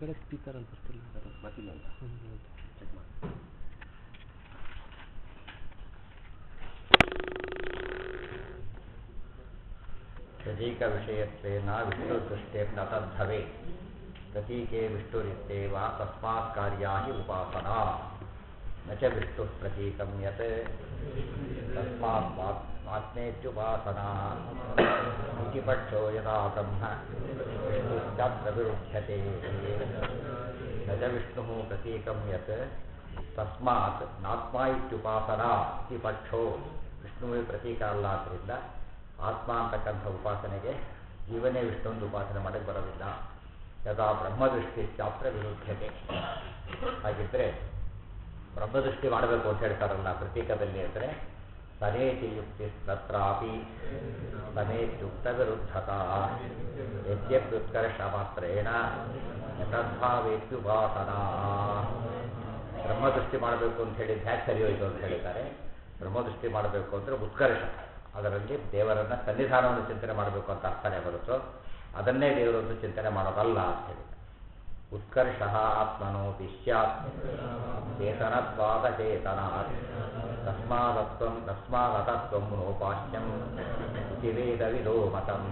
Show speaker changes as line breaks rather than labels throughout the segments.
ಕೆಳಗಡೆ ಸ್ಪೀಕರ್ ಅಂತ ಬರ್ತಿಲ್ಲ
ಬರ್ತಿಲ್ಲ ಅಂತ
ಹ್ಮ್, ಹೌದು.
ಚೆಕ್ ಮಾಡಿ
प्रतीकविषयत्वेन विष्णुदृष्टिर्न तद्धवे प्रतीके विष्णुरित्येव तस्मात् कार्या हि उपासना न च विष्णुः प्रतीकं यत् तस्मात् आत्मेत्युपासना इति पक्षो यदा ब्रह्म विष्णुश्चात्र विरुध्यते न च विष्णुः प्रतीकं यत् ತಸ್ಮಾತ್ ನಾತ್ಮ ಇತ್ಯುಪಾಸನಾ ಇತಿ ಪಕ್ಷೋ ವಿಷ್ಣುವೇ ಪ್ರತೀಕ ಅಲ್ಲ ಆದ್ದರಿಂದ ಆತ್ಮ ಅಂತಕ್ಕಂಥ ಉಪಾಸನೆಗೆ ಜೀವನೇ ವಿಷ್ಣು ಅಂತ ಉಪಾಸನೆ ಮಾಡಕ್ಕೆ ಬರೋದಿಲ್ಲ ಯದಾ ಬ್ರಹ್ಮದೃಷ್ಟಿ ಶಾಸ್ತ್ರ ವಿರುದ್ಧತೆ ಹಾಗಿದ್ದರೆ ಬ್ರಹ್ಮದೃಷ್ಟಿ ಮಾಡಬೇಕು ಅಂತ ಹೇಳ್ತಾರಲ್ಲ ಪ್ರತೀಕದಲ್ಲಿ ಅಂದರೆ ತನೇತಿ ಯುಕ್ತಿ ತತ್ರಾಪಿ ತನೇತ್ಯುಕ್ತ ವಿರುದ್ಧತಾ ಯದ್ಯಪ್ಯುತ್ಕರ್ಷ ಮಾತ್ರೇಣ ಯಥಾವೇತ್ಯುಪಾಸನಾ ಬ್ರಹ್ಮದೃಷ್ಟಿ ಮಾಡಬೇಕು ಅಂತ ಹೇಳಿ ಹ್ಯಾಕ್ ಸರಿ ಹೋಯ್ತು ಅಂತ ಹೇಳಿದ್ದಾರೆ ಬ್ರಹ್ಮದೃಷ್ಟಿ ಮಾಡಬೇಕು ಅಂದರೆ ಉತ್ಕರ್ಷ ಅದರಲ್ಲಿ ದೇವರನ್ನ ಸನ್ನಿಧಾನವನ್ನು ಚಿಂತನೆ ಮಾಡಬೇಕು ಅಂತ ಅರ್ಥನೇ ಹೊರತು ಅದನ್ನೇ ದೇವರನ್ನು ಚಿಂತನೆ ಮಾಡೋದಲ್ಲ ಅಂತ ಹೇಳಿ ಉತ್ಕರ್ಷ ಆತ್ಮನೋ ಸ್ಯಾತ್ ಚೇತನತ್ವಾದ ಚೇತನಾತ್ ತಸ್ಮಾದತ್ವಂ ತಸ್ಮಾದತತ್ವಂ ನೋಪಾಶ್ಯಂ ಇತಿ ವೇದವಿದೋ ಮತಂ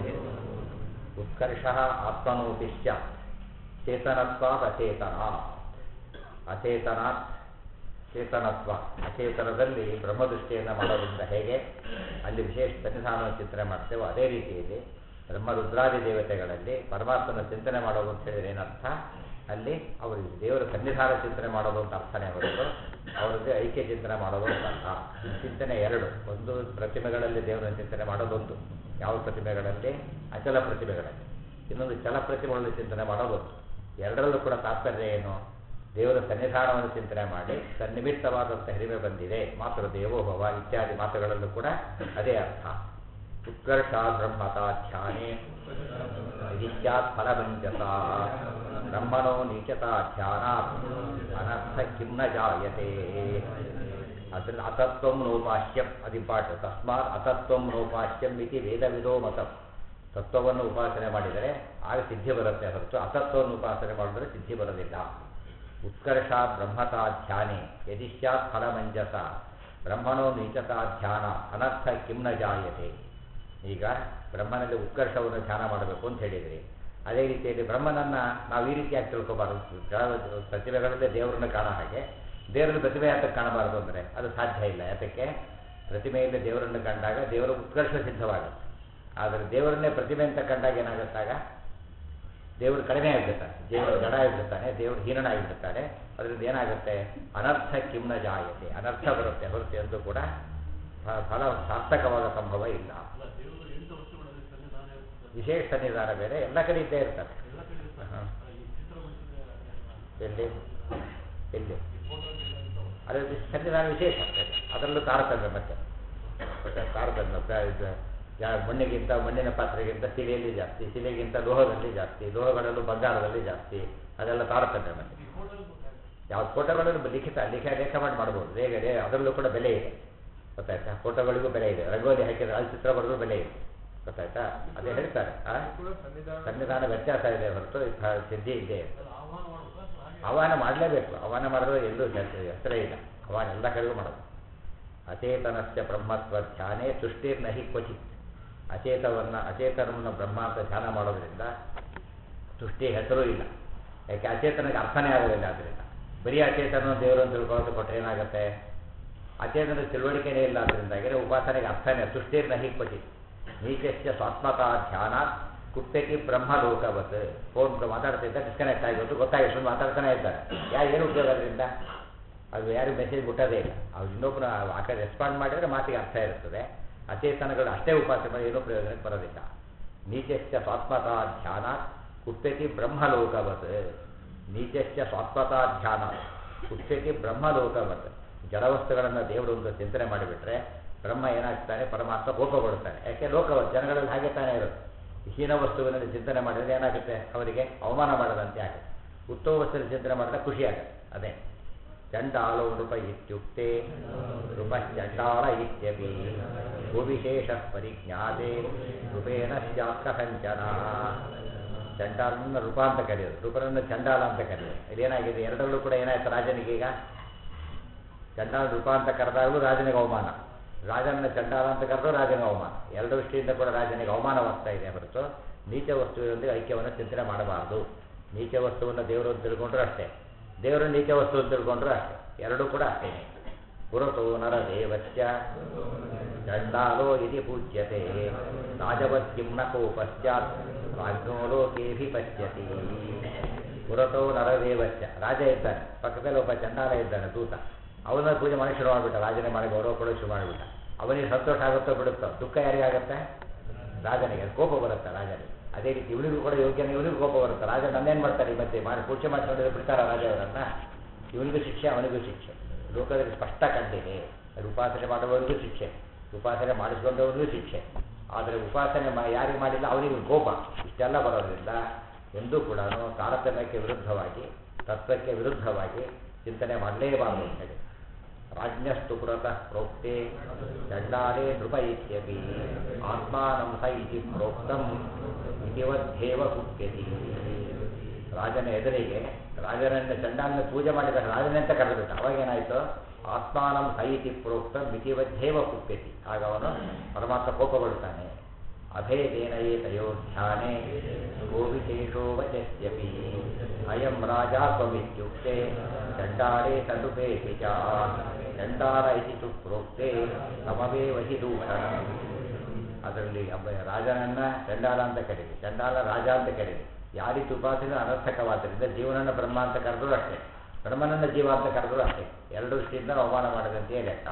ಉತ್ಕರ್ಷ ಆತ್ಮನೋಪಿ ಸ್ಯಾತ್ ಚೇತನತ್ವಾದ ಅಚೇತನಾತ್ ಅಚೇತನಾತ್ ಚೇತನತ್ವ ಅಚೇತನದಲ್ಲಿ ಬ್ರಹ್ಮದೃಷ್ಟಿಯನ್ನು ಮಾಡೋದ್ರಿಂದ ಹೇಗೆ ಅಲ್ಲಿ ವಿಶೇಷ ಸನ್ನಿಧಾನವನ್ನು ಚಿಂತನೆ ಮಾಡ್ತೇವೋ ಅದೇ ರೀತಿಯಲ್ಲಿ ಬ್ರಹ್ಮ ರುದ್ರಾದಿ ದೇವತೆಗಳಲ್ಲಿ ಪರಮಾತ್ಮನ ಚಿಂತನೆ ಮಾಡೋದು ಅಂತ ಹೇಳಿದ್ರೆ ಏನರ್ಥ ಅಲ್ಲಿ ಅವರಿಗೆ ದೇವರ ಸನ್ನಿಧಾನ ಚಿಂತನೆ ಮಾಡೋದು ಅಂತ ಅರ್ಥನೇ ಹೊರತು ಅವರಿಗೆ ಐಕ್ಯ ಚಿಂತನೆ ಮಾಡೋದು ಅಂತ ಅರ್ಥ ಈ ಚಿಂತನೆ ಎರಡು ಒಂದು ಪ್ರತಿಮೆಗಳಲ್ಲಿ ದೇವರ ಚಿಂತನೆ ಮಾಡೋದೊಂದು ಯಾವ ಪ್ರತಿಮೆಗಳಲ್ಲಿ ಅಚಲ ಪ್ರತಿಮೆಗಳಲ್ಲಿ ಇನ್ನೊಂದು ಚಲ ಪ್ರತಿಮೆಗಳಲ್ಲಿ ಚಿಂತನೆ ಮಾಡೋದೊಂದು ಎರಡರಲ್ಲೂ ಕೂಡ ತಾತ್ಪರ್ಯ ಏನು ದೇವರ ಸನ್ನಿಧಾನವನ್ನು ಚಿಂತನೆ ಮಾಡಿ ಸನ್ನಿಮಿತ್ತವಾದಂಥ ಹಿರಿಮೆ ಬಂದಿದೆ ಮಾತೃ ದೇವೋಭವ ಇತ್ಯಾದಿ ಮಾತುಗಳಲ್ಲೂ ಕೂಡ ಅದೇ ಅರ್ಥ ಉತ್ಕರ್ಷ ಬ್ರಹ್ಮತಾ ಧ್ಯಾನೇ ವಿಧಿಶ್ಚಾತ್ ಫಲಭಂಜಸ ಬ್ರಹ್ಮಣೋ ನೀಚತಾ ಧ್ಯಾನಾತ್ ಅನರ್ಥ ಕಿಂ ನ ಜಾಯತೆ ಅದ್ರ ಅತತ್ವಂ ನೋಪಾಶ್ಯಂ ಅದು ಇಂಪಾರ್ಟೆಂಟ್ ತಸ್ಮಾತ್ ಅತತ್ವಂ ನೋಪಾಶ್ಯಂ ಇತಿ ವೇದವಿದೋ ಮತಂ ತತ್ವವನ್ನು ಉಪಾಸನೆ ಮಾಡಿದರೆ ಆಗ ಸಿದ್ಧಿ ಬರುತ್ತೆ ಹೊರತು ಅತತ್ವವನ್ನು ಉಪಾಸನೆ ಮಾಡಿದರೆ ಸಿದ್ಧಿ ಬರೋದಿಲ್ಲ ಉತ್ಕರ್ಷ ಬ್ರಹ್ಮತಾ ಧ್ಯಾನೆ ಯದಿ ಸ್ಯಾತ್ ಫಲಮಂಜಸ ಬ್ರಹ್ಮಣೋ ನೀಚತಾ ಧ್ಯಾನ ಅನರ್ಥ ಕಿಂ ನ ಜಾಯತೆ ಈಗ ಬ್ರಹ್ಮನಲ್ಲಿ ಉತ್ಕರ್ಷವನ್ನು ಧ್ಯಾನ ಮಾಡಬೇಕು ಅಂತ ಹೇಳಿದ್ರಿ ಅದೇ ರೀತಿಯಲ್ಲಿ ಬ್ರಹ್ಮನನ್ನ ನಾವು ಈ ರೀತಿಯಾಗಿ ತಿಳ್ಕೊಬಾರದು ಜಡ- ಪ್ರತಿಮೆಗಳಲ್ಲೇ ದೇವರನ್ನು ಕಾಣೋ ಹಾಗೆ ದೇವರನ್ನು ಪ್ರತಿಮೆ ಯಾತಕ್ಕೆ ಕಾಣಬಾರದು ಅಂದರೆ ಅದು ಸಾಧ್ಯ ಇಲ್ಲ ಯಾತಕ್ಕೆ ಪ್ರತಿಮೆಯಲ್ಲಿ ದೇವರನ್ನು ಕಂಡಾಗ ದೇವರ ಉತ್ಕರ್ಷ ಸಿದ್ಧವಾಗುತ್ತೆ ಆದರೆ ದೇವರನ್ನೇ ಪ್ರತಿಮೆ ಅಂತ ಕಂಡಾಗ ಏನಾಗುತ್ತಾಗ ದೇವರು ಕಡಿಮೆ ಆಗಿಬಿಡ್ತಾನೆ ದೇವರು ಜಡ ಆಗಿಬಿಡ್ತಾನೆ ದೇವರು ಹೀನನಾಗಿಬಿಡ್ತಾನೆ ಅದರಿಂದ ಏನಾಗುತ್ತೆ ಅನರ್ಥ ಕಿಮ್ನ ಜಾಯತೆ ಅನರ್ಥ ಬರುತ್ತೆ ಹೊರತು ಎಂದು ಕೂಡ ಫ- ಫಲ ಸಾರ್ಥಕವಾದ ಸಂಭವ ಇಲ್ಲ ವಿಶೇಷ ಸನ್ನಿಧಾನ ಬೇರೆ ಎಲ್ಲ ಕಡೆ ಇದ್ದೇ ಇರ್ತಾರೆ ಹ. ಎಲ್ಲಿ ಎಲ್ಲಿ ಅದು ಸನ್ನಿಧಾನ ವಿಶೇಷ ಆಗ್ತದೆ ಅದರಲ್ಲೂ ತಾರತಮ್ಯ ಮತ್ತೆ ಮತ್ತೆ ತಾರತಮ್ಯ ಪ್ರ- ಇದು ಯಾ- ಮಣ್ಣಿಗಿಂತ ಮಣ್ಣಿನ ಪಾತ್ರೆಗಿಂತ ಶಿಲೆಯಲ್ಲಿ ಜಾಸ್ತಿ ಶಿಲೆಗಿಂತ ಲೋಹದಲ್ಲಿ ಜಾಸ್ತಿ ಲೋಹಗಳಲ್ಲೂ ಬಂಗಾರದಲ್ಲಿ ಜಾಸ್ತಿ ಅದೆಲ್ಲ ತಾರತಮ್ಯ ಮತ್ತೆ ಯಾವ ಫೋಟೋಗಳಲ್ಲೂ ಲಿಖಿತ ಲಿಖ ಲೇಖ ಮಾಡಿ ಮಾಡ್ಬೋದು ಬೇಗ ರೇ- ಅದರಲ್ಲೂ ಕೂಡ ಬೆಲೆ ಇದೆ ಗೊತ್ತಾಯ್ತಾ ಫೋಟೋಗಳಿಗೂ ಬೆಲೆ ಇದೆ ರಂಗೋಲಿ ಹಾಕಿದ್ರೆ ಅಲ್ಲಿ ಚಿತ್ರ ಬರೆದ್ರು ಬೆಲೆ ಇದೆ ಗೊತ್ತಾಯ್ತಾ ಅದೇ ಹೇಳ್ತಾರೆ ಆ? ಸನ್ನಿಧಾನ ವ್ಯತ್ಯಾಸ ಇದೆ ಹೊರತು ಈ ಥ- ಸಿದ್ಧಿ ಇದೆ ಆಹ್ವಾನ ಮಾಡಲೇಬೇಕು ಆಹ್ವಾನ ಮಾಡಿದ್ರೆ ಎಲ್ಲೂ ಹೆಸರು ಹೆಸರೇ ಇಲ್ಲ ಆಹ್ವಾನ ಎಲ್ಲ ಕಡೆಗೂ ಮಾಡೋದು ಅಚೇತನಸ್ಯ ಬ್ರಹ್ಮತ್ವ ಧ್ಯಾನೇ ಸೃಷ್ಟಿರ್ನ ಹಿ ಕ್ವಚಿತ್ ಅಚೇತವನ್ನು ಅಚೇತನವನ್ನು ಬ್ರಹ್ಮ ಅಂತ ಧ್ಯಾನ ಮಾಡೋದ್ರಿಂದ ಸೃಷ್ಟಿ ಹೆಸರೂ ಇಲ್ಲ ಯಾಕೆ ಅಚೇತನಕ್ಕೆ ಅರ್ಥನೇ ಆಗೋದಿಲ್ಲ ಅದರಿಂದ ಬರೀ ಅಚೇತನ ದೇವರು ಅಂತ ತಿಳ್ಕೊಳ್ಳೋದು ಕೊಟ್ಟರೆ ಏನಾಗುತ್ತೆ ಅಚೇತನ ತಿಳುವಳಿಕೆನೇ ಇಲ್ಲ ಅದರಿಂದಾಗಿ ಉಪಾಸನೆಗೆ ಅರ್ಥನೇ ಸೃಷ್ಟಿರ್ನ ಹಿ ಕ್ವಚಿತ್ ನೀಚಸ್ಯ ಸ್ವಾತ್ಮಕ ಧ್ಯಾನ ಕುಪ್ಪೆಗೆ ಬ್ರಹ್ಮಲೋಕವತ್ ಫೋನ್ ಮಾತಾಡ್ತಿದ್ದ ಡಿಸ್ಕನೆಕ್ಟ್ ಆಗಿರೋದು ಗೊತ್ತಾಗಿ ಸುಮ್ಮನೆ ಮಾತಾಡ್ತಾನೆ ಇದ್ದಾರೆ ಯಾರು ಏನು ಉಪಯೋಗ ಅದರಿಂದ ಅದು ಯಾರು ಮೆಸೇಜ್ ಮುಟ್ಟೋದೇ ಇಲ್ಲ ಅವ್ರು ಇನ್ನೊಬ್ಬನ ಆ ಕಡೆ ರೆಸ್ಪಾಂಡ್ ಮಾಡಿದರೆ ಮಾತಿಗೆ ಅರ್ಥ ಇರ್ತದೆ ಅಚೇತನಗಳು ಅಷ್ಟೇ ಉಪಾಸನೆ ಮಾಡಿ ಏನೂ ಪ್ರಯೋಜನಕ್ಕೆ ಬರೋದಿಲ್ಲ ನೀಚಶ್ಚ ಸ್ವಾತ್ಮತಾ ಧ್ಯಾನ ಕುಪ್ಪೆತಿ ಬ್ರಹ್ಮಲೋಕವತ್ ನೀಚಶ್ಚ ಸ್ವಾತ್ಮತಾ ಧ್ಯಾನ ಕುಪ್ಪೆತಿ ಬ್ರಹ್ಮಲೋಕವತ್ ಜಡವಸ್ತುಗಳನ್ನು ದೇವರು ಅಂತ ಚಿಂತನೆ ಮಾಡಿಬಿಟ್ರೆ ಬ್ರಹ್ಮ ಏನಾಗ್ತಾನೆ ಪರಮಾತ್ಮ ಕೋಪಗೊಳ್ತಾನೆ ಯಾಕೆ ಲೋಕವತ್ ಜನಗಳಲ್ಲಿ ಹಾಗೆ ತಾನೇ ಇರುತ್ತೆ ಹೀನ ವಸ್ತುವಿನಲ್ಲಿ ಚಿಂತನೆ ಮಾಡಿದ್ರೆ ಏನಾಗುತ್ತೆ ಅವರಿಗೆ ಅವಮಾನ ಮಾಡದಂತೆ ಆಗುತ್ತೆ ಉತ್ತಮ ವಸ್ತುವಿನ ಚಿಂತನೆ ಮಾಡಿದ್ರೆ ಖುಷಿ ಆಗುತ್ತೆ ಅದೇ ಚಂಡಾಲೋ ನೃಪ ಇತ್ಯುಕ್ತೆ ನೃಪ ಚಂಡಾಲ ಇತ್ಯಪಿ ಭೂವಿಶೇಷ ಪರಿಜ್ಞಾತೆ ನೃಪೇಣ ಸ್ಯಾತ್ ಕಥಂಚನ ಚಂಡಾಲನ ರೂಪ ಅಂತ ಕರೆಯೋದು ರೂಪನನ್ನು ಚಂಡಾಲ ಅಂತ ಕರೆಯೋದು ಇದೇನಾಗಿದೆ ಎರಡರಲ್ಲೂ ಕೂಡ ಏನಾಯ್ತು ರಾಜನಿಗೆ ಈಗ ಚಂಡಾಲ ರೂಪ ಅಂತ ಕರೆದಾಗಲೂ ರಾಜನಿಗೆ ಅವಮಾನ ರಾಜನ ಚಂಡಾಲ ಅಂತ ಕರೆದು ರಾಜನಿಗೆ ಅವಮಾನ ಎರಡು ದೃಷ್ಟಿಯಿಂದ ಕೂಡ ರಾಜನಿಗೆ ಅವಮಾನವಾಗ್ತಾ ಇದೆ ಹೊರತು ನೀಚ ವಸ್ತುವಿನೊಂದಿಗೆ ಐಕ್ಯವನ್ನು ಚಿಂತನೆ ಮಾಡಬಾರ್ದು ನೀಚ ವಸ್ತುವನ್ನು ದೇವರು ಅಂತ ತಿಳ್ಕೊಂಡ್ರು ಅಷ್ಟೇ ದೇವರು ನೀಚ ವಸ್ತು ಅಂತ ತಿಳ್ಕೊಂಡ್ರು ಅಷ್ಟೇ ಎರಡೂ ಕೂಡ ಅಷ್ಟೇ ಪುರತೋ ನರದೇವಸ್ಯ ಚಂಡಾಲೋ ಇತಿ ಪೂಜ್ಯತೆ ರಾಜವತ್ಕಿಂ ನ ಕೋಪಶ್ಚಾತ್ ರಾಜ್ಞೋ ಲೋಕೇಭಿ ಪಶ್ಯತಿ ಪುರತೋ ನರದೇವಸ್ಯ ರಾಜ ಇದ್ದಾನೆ ಪಕ್ಕದಲ್ಲಿ ಒಬ್ಬ ಚಂಡಾಲ ಇದ್ದಾನೆ ದೂತ ಅವನ ಪೂಜೆ ಮಾಡಿ ಶುರು ಮಾಡಿಬಿಟ್ಟ ರಾಜನೇ ಮಾಡಿ ಗೌರವ ಕೊಡೋಕೆ ಶುರು ಮಾಡಿಬಿಟ್ಟ ಅವನಿಗೆ ಸಂತೋಷ ಆಗುತ್ತೋ ಬಿಡುತ್ತೋ ದುಃಖ ಯಾರಿಗಾಗುತ್ತೆ ರಾಜನಿಗೆ ಕೋಪ ಬರುತ್ತೆ ರಾಜನಿಗೆ ಅದೇ ರೀತಿ ಇವನಿಗೂ ಕೂಡ ಯೋಗ್ಯನ ಇವನಿಗೂ ಕೋಪ ಬರುತ್ತೆ ರಾಜ ನನ್ನೇನು ಮಾಡ್ತಾರೆ ಈ ಮಧ್ಯೆ ಮಾಡಿ ಪೂಜೆ ಮಾಡ್ಕೊಂಡಿದ್ರೆ ಬಿಡ್ತಾರ ರಾಜವರನ್ನ ಇವನಿಗೂ ಶಿಕ್ಷೆ ಅವನಿಗೂ ಶಿಕ್ಷೆ ಲೋಕದಲ್ಲಿ ಸ್ಪಷ್ಟ ಕಂಡಿದೆ ಅದು ಉಪಾಸನೆ ಮಾಡುವವರಿಗೂ ಶಿಕ್ಷೆ ಉಪಾಸನೆ ಮಾಡಿಸ್ಕೊಂಡವರಿಗೂ ಶಿಕ್ಷೆ ಆದರೆ ಉಪಾಸನೆ ಮಾ ಯಾರಿಗೆ ಮಾಡಿಲ್ಲ ಅವನಿಗೆ ಕೋಪ ಇಷ್ಟೆಲ್ಲ ಬರೋದ್ರಿಂದ ಎಂದೂ ಕೂಡ ತಾರತಮ್ಯಕ್ಕೆ ವಿರುದ್ಧವಾಗಿ ತತ್ವಕ್ಕೆ ವಿರುದ್ಧವಾಗಿ ಚಿಂತನೆ ಮಾಡಲೇಬಾರದು ಅಂತ ಹೇಳಿ ರಾಜ್ಞಸ್ತು ಪುರತಃ ಪ್ರೋಕ್ತೆ ಚಂಡಾಲೇ ನೃಪ ಇತ್ಯಪಿ ಆತ್ಮಾನಂ ಸ ಇತಿ ಪ್ರೋಕ್ತಂ ಇತಿವದ್ದೇವ ಕುಪ್ಯತಿ ರಾಜನ ಎದುರಿಗೆ ರಾಜನನ್ನ ಚಂಡಾಲನ ಪೂಜೆ ಮಾಡಿದಾಗ ರಾಜನಂತ ಕರೆದುಬಿಟ್ಟ ಅವಾಗೇನಾಯಿತು ಆತ್ಮಾನಂ ಸ ಇತಿ ಪ್ರೋಕ್ತಂ ಇತಿವದ್ದೇವ ಕುಪ್ಯತಿ ಆಗ ಅವನು ಪರಮಾತ್ಮ ಕೋಪಗೊಳ್ತಾನೆ ಅಭೇದೇನ ಏತಯೋಧ್ಯಾನೆ ಗೋವಿಶೇಷೋ ವಚಸ್ಯಪಿ ಅಯಂ ರಾಜ ತ್ವಮಿತ್ಯುಕ್ತೆ ಚಂಡಾಲೇ ತದುಪೇತಿ ಚ ಚಂಡಾಲ ಇತಿ ತು ಪ್ರೋಕ್ತೆ ಸಮವೇವ ಹಿ ದೂಷಣ ಅದರಲ್ಲಿ ಒಬ್ಬ ರಾಜನನ್ನ ಚಂಡಾಲ ಅಂತ ಕರೀರಿ ಚಂಡಾಲ ರಾಜ ಅಂತ ಕರೀರಿ ಯಾರೀತಿ ಉಪಾಸನೆ ಅನರ್ಥಕವಾದ್ದರಿಂದ ಜೀವನನ್ನ ಬ್ರಹ್ಮ ಅಂತ ಕರೆದ್ರು ಅಷ್ಟೇ ಬ್ರಹ್ಮನನ್ನ ಜೀವ ಅಂತ ಕರೆದ್ರು ಅಷ್ಟೇ ಎರಡು ದೃಷ್ಟಿಯಿಂದ ಅವಮಾನ ಮಾಡದಂತೆಯೇ ಲೆಕ್ಕ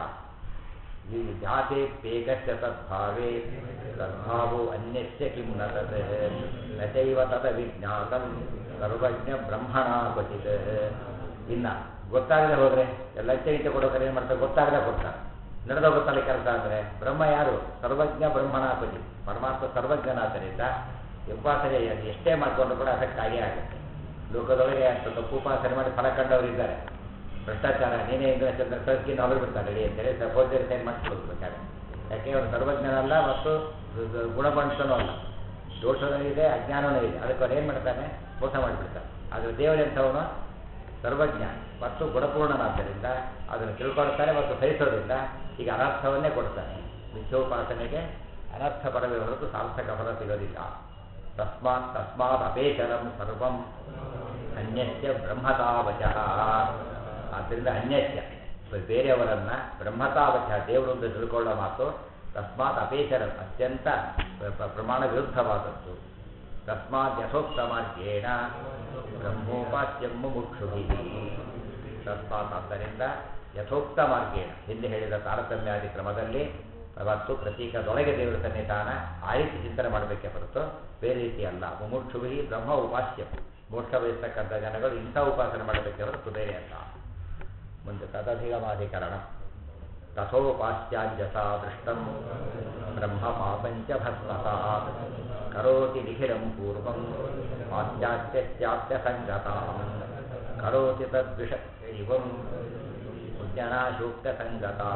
ಈ ಜಾತೆ ಪೇಕಸ್ಯ ತದ್ಭಾವೇ ತದ್ಭಾವೋ ಅನ್ಯಸ್ಯ ಕಿಂ ನ ತತ್ ನಚೈವ ತದ ವಿಜ್ಞಾತಂ ಸರ್ವಜ್ಞ ಬ್ರಹ್ಮಣ ಕ್ವಚಿತ್ ಇನ್ನ ಗೊತ್ತಾಗದೆ ಹೋದ್ರೆ ಎಲ್ಲ ಲಂಚ ಕೊಡೋಕೆ ಏನು ಮಾಡ್ತಾರೆ ಗೊತ್ತಾಗದೆ ಕೊಡ್ತಾರೆ ನಡೆದೋಗುತ್ತಲ್ಲ ಕೆಲಸ ಅಂದರೆ ಬ್ರಹ್ಮ ಯಾರು ಸರ್ವಜ್ಞ ಬ್ರಹ್ಮಣ ಕ್ವಚಿತ್ ಪರಮಾತ್ಮ ಸರ್ವಜ್ಞನಾದ್ದರಿಂದ ಉಪಾಸನೆ ಎಷ್ಟೇ ಮಾಡಿಕೊಂಡ್ರು ಕೂಡ ಅದಕ್ಕೆ ಆಗೇ ಆಗುತ್ತೆ ಲೋಕದೊಳಗೆ ಅಂತ ತಪ್ಪು ಉಪಾಸನೆ ಮಾಡಿ ಫಲ ಕಂಡವರು ಇದ್ದಾರೆ ಭ್ರಷ್ಟಾಚಾರ ನೀನೇ ಇಂದ್ರ ಚಂದ್ರ ಕಳ್ಸ್ಕಿನ್ನು ಅವರು ಬಿಡ್ತಾರೆ ರೆಡಿ ಅಂತೇಳಿ ಸಹೋದರಿ ಸೈನ್ ಮಾಡಿಸ್ಕೊಳ್ಬೇಕು ಬೇಕಾದ್ರೆ ಯಾಕೆ ಅವರು ಸರ್ವಜ್ಞನಲ್ಲ ಮತ್ತು ಗುಣಪಂಡಿತನೂ ಅಲ್ಲ ದೋಷನೂ ಇದೆ ಅಜ್ಞಾನವೂ ಇದೆ ಅದಕ್ಕೆ ಅವ್ರು ಏನು ಮಾಡ್ತಾನೆ ಮೋಸ ಮಾಡಿಬಿಡ್ತಾರೆ ಆದರೆ ದೇವರೆಂಥವನು ಸರ್ವಜ್ಞ ಮತ್ತು ಗುಣಪೂರ್ಣನಾದ್ದರಿಂದ ಅದನ್ನು ತಿಳ್ಕೊಳ್ತಾನೆ ಮತ್ತು ಸಹಿಸೋದ್ರಿಂದ ಈಗ ಅನರ್ಥವನ್ನೇ ಕೊಡ್ತಾನೆ ಮಿಥ್ಯೋಪಾಸನೆಗೆ ಅನರ್ಥ ಪರವೇ ಹೊರತು ಸಾರ್ಥಕ ಫಲ ಸಿಗೋದಿಲ್ಲ ತಸ್ಮಾತ್ ತಸ್ಮಾತ್ ಅಪೇಚರಂ ಸರ್ವಂ ಅನ್ಯಸ್ಯ ಬ್ರಹ್ಮತಾವಚಃ ಆದ್ದರಿಂದ ಅನ್ಯಸ್ಯ ಬೇರೆಯವರನ್ನ ಬ್ರಹ್ಮತಾವಚ ದೇವರು ಅಂತ ತಿಳ್ಕೊಳ್ಳೋ ಮಾತು ತಸ್ಮಾತ್ ಅಪೇಚರಂ ಅತ್ಯಂತ ಪ್ರ- ಪ್ರಮಾಣ ವಿರುದ್ಧವಾದದ್ದು ತಸ್ಮಾತ್ ಯಥೋಕ್ತ ಮಾರ್ಗೇಣ ಬ್ರಹ್ಮೋಪಾಸ್ಯಂ ಮುಮುಕ್ಷುಭಿ ತಸ್ಮಾತ್ ಆದ್ದರಿಂದ ಯಥೋಕ್ತ ಮಾರ್ಗೇಣ ಹಿಂದೆ ಹೇಳಿದ ತಾರತಮ್ಯಾದಿ ಕ್ರಮದಲ್ಲಿ ಮತ್ತು ಪ್ರತೀಕದೊಳಗೆ ದೇವರ ಸನ್ನಿಧಾನ ಆ ರೀತಿ ಚಿಂತನೆ ಮಾಡಬೇಕೇ ಹೊರತು ಬೇರೆ ರೀತಿ ಅಲ್ಲ ಮುಮುಕ್ಷುಭಿ ಬ್ರಹ್ಮ ಉಪಾಸ್ಯ ಮೋಕ್ಷ ಬಯಸ್ತಕ್ಕಂಥ ಜನಗಳು ಇಂಥ ಉಪಾಸನೆ ಮಾಡಬೇಕೇ ಹೊರತು ಬೇರೆ ಅಲ್ಲ ಮುಂದೆ ತದಧಿಗಮಾಧಿಕರಣ ತಥೋಪಾಸ್ಯಾಂಜಸಾ ದೃಷ್ಟಂ ಬ್ರಹ್ಮ ಪಾಪಂಚ ಭಸ್ಮಸ ಕರೋತಿ ನಿಖಿಲಂ ಪೂರ್ವಂ ಪಾಶ್ಚಾತ್ಯಸ್ಯಾಪ್ಯ ಸಂಗತಾಂ ಕರೋತಿ ತದ್ವಿಷ ಇವಂ ಉಜ್ಜನಾಶೋಕ್ತ ಸಂಗತಾ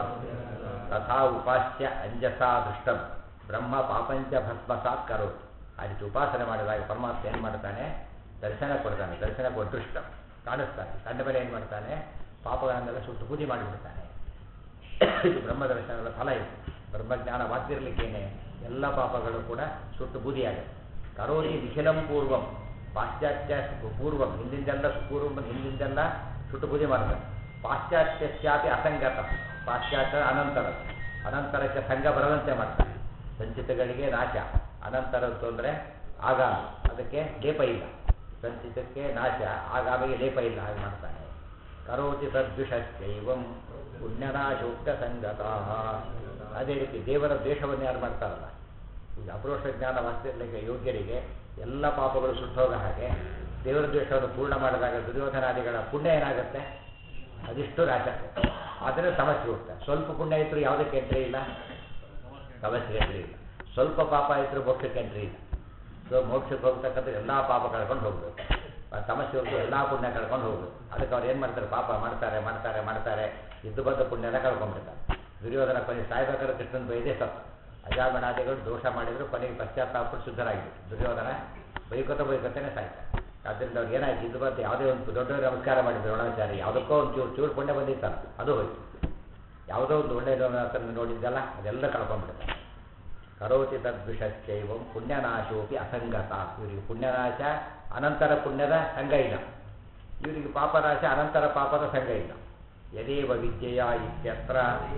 ತಥಾ ಉಪಾಸ್ಯ ಅಂಜಸಾ ದೃಷ್ಟಂ ಬ್ರಹ್ಮ ಪಾಪಂಚ ಭಸ್ಮಸಾತ್ ಕರೋತಿ ಆ ರೀತಿ ಉಪಾಸನೆ ಮಾಡಿದಾಗ ಪರಮಾತ್ಮ ಏನು ಮಾಡ್ತಾನೆ ದರ್ಶನ ಕೊಡ್ತಾನೆ ದರ್ಶನ ಕೊಟ್ಟು ದೃಷ್ಟ ಕಾಣಿಸ್ತಾನೆ ಕಂಡ ಮೇಲೆ ಏನು ಮಾಡ್ತಾನೆ ಪಾಪಗಳನ್ನೆಲ್ಲ ಸುಟ್ಟು ಪೂಜೆ ಮಾಡಿಬಿಡ್ತಾನೆ ಇದು ಬ್ರಹ್ಮ ದರ್ಶನದ ಫಲ ಇದು ಬ್ರಹ್ಮಜ್ಞಾನವಾಗ್ತಿರ್ಲಿಕ್ಕೇನೆ ಎಲ್ಲ ಪಾಪಗಳು ಕೂಡ ಸುಟ್ಟು ಬೂದಿಯಾಗುತ್ತೆ ಕರೋರಿ ನಿಖಿಲಂ ಪೂರ್ವಂ ಪಾಶ್ಚಾತ್ಯ ಪೂರ್ವಂ ಹಿಂದಿಂದೆಲ್ಲ ಪೂರ್ವ ಹಿಂದಿಂದೆಲ್ಲ ಸುಟ್ಟು ಬೂದಿ ಮಾಡ್ತಾರೆ ಪಾಶ್ಚಾತ್ಯಸ್ಯಾಪಿ ಅಸಂಗತ ಪಾಶ್ಚಾತ್ಯ ಅನಂತರ ಅನಂತರಕ್ಕೆ ಸಂಘ ಬರದಂತೆ ಮಾಡ್ತಾರೆ ಸಂಚಿತಗಳಿಗೆ ನಾಶ ಅನಂತರದ್ದು ಅಂದರೆ ಆಗಾಮಿ ಅದಕ್ಕೆ ಲೇಪ ಇಲ್ಲ ಸಂಚಿತಕ್ಕೆ ನಾಶ ಆಗಾಮಿಗೆ ಲೇಪ ಇಲ್ಲ ಹಾಗೆ ಮಾಡ್ತಾನೆ ಕರೋತಿ ತದ್ವಿಷೈವಂ ಪುಣ್ಯನಾಶೋಕ್ತ ಸಂಗತ ಅದೇ ರೀತಿ ದೇವರ ದ್ವೇಷವನ್ನು ಯಾರು ಮಾಡ್ತಾರಲ್ಲ ಈಗ ಅಪರೋಕ್ಷ ಜ್ಞಾನ ವಾಸ್ತವಕ್ಕೆ ಯೋಗ್ಯರಿಗೆ ಎಲ್ಲ ಪಾಪಗಳು ಸುಟ್ಟೋಗ ಹಾಗೆ ದೇವರ ದ್ವೇಷವನ್ನು ಪೂರ್ಣ ಮಾಡಿದಾಗ ದುರ್ಯೋಧನಾದಿಗಳ ಪುಣ್ಯ ಏನಾಗುತ್ತೆ ಅದಿಷ್ಟು ನಾಶ ಆದರೆ ಸಮಸ್ಯೆ ಹೋಗ್ತಾರೆ ಸ್ವಲ್ಪ ಪುಣ್ಯ ಇದ್ರೂ ಯಾವುದಕ್ಕೆ ಎಂಟ್ರಿ ಇಲ್ಲ ಸಮಸ್ಯೆ ಎಂಟ್ರಿ ಇಲ್ಲ ಸ್ವಲ್ಪ ಪಾಪ ಇದ್ರೂ ಮೋಕ್ಷಕ್ಕೆ ಎಂಟ್ರಿ ಇಲ್ಲ ಸೊ ಮೋಕ್ಷಕ್ಕೆ ಹೋಗ್ತಕ್ಕಂಥ ಎಲ್ಲ ಪಾಪ ಕಳ್ಕೊಂಡು ಹೋಗ್ಬೇಕು ಆ ಸಮಸ್ಯೆ ಹೋಗ್ತು ಎಲ್ಲ ಪುಣ್ಯ ಕಳ್ಕೊಂಡು ಹೋಗ್ಬೇಕು ಅದಕ್ಕೆ ಅವ್ರು ಏನು ಮಾಡ್ತಾರೆ ಪಾಪ ಮಾಡ್ತಾರೆ ಮಾಡ್ತಾರೆ ಮಾಡ್ತಾರೆ ಇದ್ದು ಬಂದ ಪುಣ್ಯನ ಕಳ್ಕೊಂಡ್ಬಿಡ್ತಾರೆ ದುರ್ಯೋಧನ ಕೊನೆ ಸಾಯ್ಬೇಕಾದ್ರೆ ಕೃಷ್ಣನ್ ಬೈದೇ ಸತ್ತು ಅಜಾಮಣಾದಿಗಳು ದೋಷ ಮಾಡಿದ್ರು ಕೊನೆಗೆ ಪಶ್ಚಾತ್ತಾಪ ಶುದ್ಧರಾಗಿದ್ರು ದುರ್ಯೋಧನ ಬೈಕೋತ ಬೈಕೋತಾನೆ ಸಾಯ್ತಾರೆ ಆದ್ದರಿಂದ ಅವ್ರಿಗೆ ಏನಾಯ್ತು ಇದು ಬಂತು ಯಾವುದೇ ಒಂದು ದೊಡ್ಡ ನಮಸ್ಕಾರ ಮಾಡಿದ್ರು ದ್ರೋಣಾಚಾರ್ಯ ಯಾವುದಕ್ಕೋ ಒಂದು ಚೂರು ಚೂರು ಪುಣ್ಯ ಬಂದಿತ್ತಲ್ಲ ಅದು ಹೋಯ್ತು ಯಾವುದೋ ಒಂದು ಒಳ್ಳೆಯ ಅದನ್ನು ನೋಡಿದ್ದಲ್ಲ ಅದೆಲ್ಲ ಕಳ್ಕೊಂಡ್ಬಿಡ್ತಾರೆ ಕರೋತಿ ತದ್ವಿಷಶ್ಚೈವಂ ಪುಣ್ಯನಾಶೋಪಿ ಅಸಂಗತ ಇವರಿಗೆ ಪುಣ್ಯನಾಶ ಅನಂತರ ಪುಣ್ಯದ ಸಂಘ ಇಲ್ಲ ಇವರಿಗೆ ಪಾಪನಾಶ ಅನಂತರ ಪಾಪದ ಸಂಘ ಇಲ್ಲ ಯದೇವ ವಿದ್ಯೆಯ ಇತ್ಯತ್ರ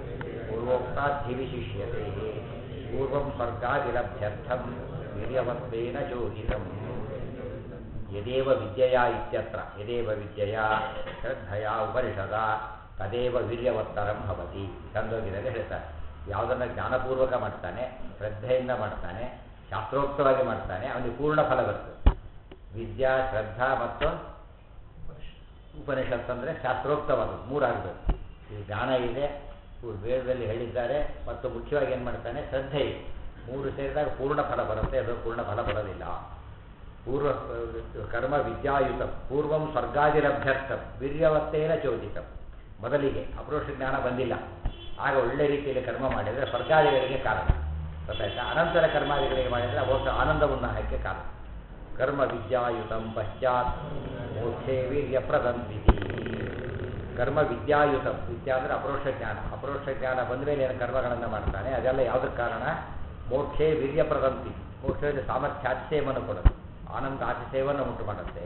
ಪೂರ್ವೋಕ್ತಾಧಿವಿಶಿಷ್ಯತೆ ಪೂರ್ವಂ ಸ್ವರ್ಗಾದಿರಭ್ಯರ್ಥಂ ವೀರ್ಯವತ್ವೇನ ಚೋದಿತಂ ಯದೇವ ವಿದ್ಯೆಯ ಇತ್ಯತ್ರ ಯದೇವ ವಿದ್ಯೆಯ ಶ್ರದ್ಧೆಯ ಉಪನಿಷದ ತದೇವ ವೀರ್ಯವತ್ತರಂ ಭವತಿ ಚಂದೋಗಿದಲ್ಲಿ ಹೇಳ್ತಾರೆ ಯಾವುದನ್ನು ಜ್ಞಾನಪೂರ್ವಕ ಮಾಡ್ತಾನೆ ಶ್ರದ್ಧೆಯಿಂದ ಮಾಡ್ತಾನೆ ಶಾಸ್ತ್ರೋಕ್ತವಾಗಿ ಮಾಡ್ತಾನೆ ಅವನಿಗೆ ಪೂರ್ಣ ಫಲ ಬರ್ತದೆ ವಿದ್ಯಾ ಶ್ರದ್ಧಾ ಮತ್ತು ಉಪನಿಷತ್ ಅಂದರೆ ಶಾಸ್ತ್ರೋಕ್ತವಾದದ್ದು ಮೂರಾಗಬೇಕು ಈ ಜ್ಞಾನ ಇದೆ ಇವು ವೇದದಲ್ಲಿ ಹೇಳಿದ್ದಾರೆ ಮತ್ತು ಮುಖ್ಯವಾಗಿ ಏನು ಮಾಡ್ತಾನೆ ಶ್ರದ್ಧೆ ಇದೆ ಮೂರು ಸೇರಿದಾಗ ಪೂರ್ಣ ಫಲ ಬರುತ್ತೆ ಅದು ಪೂರ್ಣ ಫಲ ಬರೋದಿಲ್ಲ ಪೂರ್ವ ಕರ್ಮ ವಿದ್ಯಾಯುತ ಪೂರ್ವಂ ಸ್ವರ್ಗಾದಿರಭ್ಯರ್ಥಂ ವೀರ್ಯವತ್ತೇನ ಚೋದಿತಂ ಮೊದಲಿಗೆ ಅಪರೋಕ್ಷ ಜ್ಞಾನ ಬಂದಿಲ್ಲ ಆಗ ಒಳ್ಳೆ ರೀತಿಯಲ್ಲಿ ಕರ್ಮ ಮಾಡಿದರೆ ಸ್ವರ್ಗಾದಿಗಳಿಗೆ ಕಾರಣ ಗೊತ್ತಾಯ್ತಾ ಅನಂತರ ಕರ್ಮಾದಿಗಳಿಗೆ ಮಾಡಿದರೆ ಮೋಕ್ಷ ಆನಂದ ಉನ್ನಾಹಕ್ಕೆ ಕಾರಣ ಕರ್ಮ ವಿದ್ಯಾಯುತಂ ಪಶ್ಚಾತ್ ಮೋಕ್ಷೇ ವೀರ್ಯ ಪ್ರದಂತಿತಿ ಕರ್ಮ ವಿದ್ಯಾಯುತಂ ವಿದ್ಯಾ ಅಂದರೆ ಅಪರೋಕ್ಷ ಜ್ಞಾನ ಅಪರೋಕ್ಷ ಜ್ಞಾನ ಬಂದ ಮೇಲೆ ಏನು ಕರ್ಮಗಳನ್ನು ಮಾಡ್ತಾನೆ ಅದೆಲ್ಲ ಯಾವುದಕ್ಕೆ ಕಾರಣ ಮೋಕ್ಷೇ ವೀರ್ಯ ಪ್ರದಂತಿ ಮೋಕ್ಷದಲ್ಲಿ ಸಾಮರ್ಥ್ಯ ಅತಿಶಯವನ್ನು ಕೊಡುತ್ತೆ ಆನಂದ ಅತಿಶಯವನ್ನು ಉಂಟು ಮಾಡುತ್ತೆ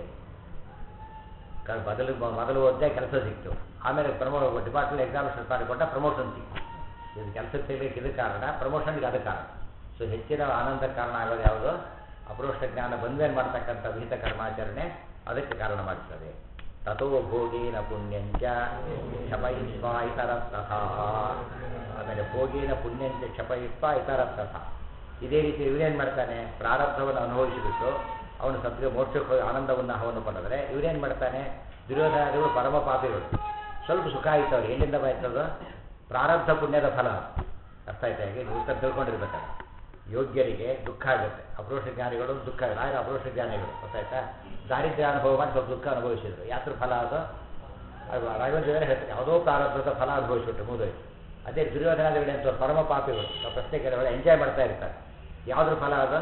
ಕ- ಮೊದಲು ಮೊದಲು ಓದ್ದೆ ಕೆಲಸ ಸಿಕ್ತು ಆಮೇಲೆ ಪ್ರಮೋ ಡಿಪಾರ್ಟ್ಮೆಂಟ್ ಎಕ್ಸಾಮಿನೇಷನ್ ಮಾಡಿಕೊಟ್ಟ ಪ್ರಮೋಷನ್ ಸಿಕ್ತು ಇದು ಕೆಲಸಕ್ಕೆ ಸಿಗಲಿಕ್ಕೆ ಇದು ಕಾರಣ ಪ್ರಮೋಷನ್ಗೆ ಅದು ಕಾರಣ ಸೊ ಹೆಚ್ಚಿನ ಆನಂದ ಕಾರಣ ಆಗೋದು ಯಾವುದು ಅಪರೋಕ್ಷ ಜ್ಞಾನ ಬಂದ್ಮೇಲೆ ಮಾಡ್ತಕ್ಕಂಥ ವಿಹಿತ ಕರ್ಮಾಚರಣೆ ಅದಕ್ಕೆ ಕಾರಣ ಮಾಡ್ತದೆ ತಥೋ ಭೋಗೇನ ಪುಣ್ಯಂಚ ಕ್ಷಪಯಿತ್ವ ಇತರ ತಥಾ ಆಮೇಲೆ ಭೋಗೇನ ಪುಣ್ಯಂಚ ಕ್ಷಪಯಿತ್ವ ಇತರ ತಥಾ ಇದೇ ರೀತಿ ಇವನೇನು ಮಾಡ್ತಾನೆ ಪ್ರಾರಬ್ಧವನ್ನು ಅನುಭವಿಸಿಬಿಟ್ಟು ಅವನು ಸದ್ಯ ಮೋಕ್ಷಕ್ಕೆ ಹೋಗಿ ಆನಂದವನ್ನು ಅವನು ಪಡೆದರೆ ಇವನೇನು ಮಾಡ್ತಾನೆ ದುರ್ಯೋಧನಾದಿಗಳು ಪರಮ ಪಾಪಿಗಳು ಸ್ವಲ್ಪ ಸುಖ ಆಯಿತು ಅವ್ರಿಗೆ ಎಲ್ಲಿಂದ ಬಾಯ್ತದು ಪ್ರಾರಬ್ಧ ಪುಣ್ಯದ ಫಲ ಅರ್ಥ ಆಯ್ತಾ ಹೇಗೆ ನೀವು ಉತ್ತರ ತಿಳ್ಕೊಂಡಿರ್ಬೇಕಾದ್ರೆ ಯೋಗ್ಯರಿಗೆ ದುಃಖ ಆಗುತ್ತೆ ಅಪರೋಕ್ಷ ಜ್ಞಾನಿಗಳು ದುಃಖ ರಾಯರ ಅಪರೋಕ್ಷ ಜ್ಞಾನಿಗಳು ಗೊತ್ತಾಯ್ತಾ ದಾರಿದ್ರ್ಯ ಅನುಭವ ಮಾಡಿ ಸ್ವಲ್ಪ ದುಃಖ ಅನುಭವಿಸಿದ್ರು ಯಾತ್ರ ಫಲ ಅದು ಅದು ರಾಘವೇಂದ್ರ ಹೇಳ್ತಾರೆ ಯಾವುದೋ ಪ್ರಾರಬ್ಧದ ಫಲ ಅನುಭವಿಸ್ಬಿಟ್ರು ಮುಗಿದೋಯ್ತು ಅದೇ ದುರ್ಯೋಧನಾದಿಗಳು ಅಂತ ಪರಮ ಪಾಪಿಗಳು ಆ ಪ್ರಶ್ನೆ ಕೇಳಿದ್ರೆ ಎಂಜಾಯ್ ಮಾಡ್ತಾ ಇರ್ತಾರೆ ಯಾವ್ದ್ರ ಫಲ ಅದು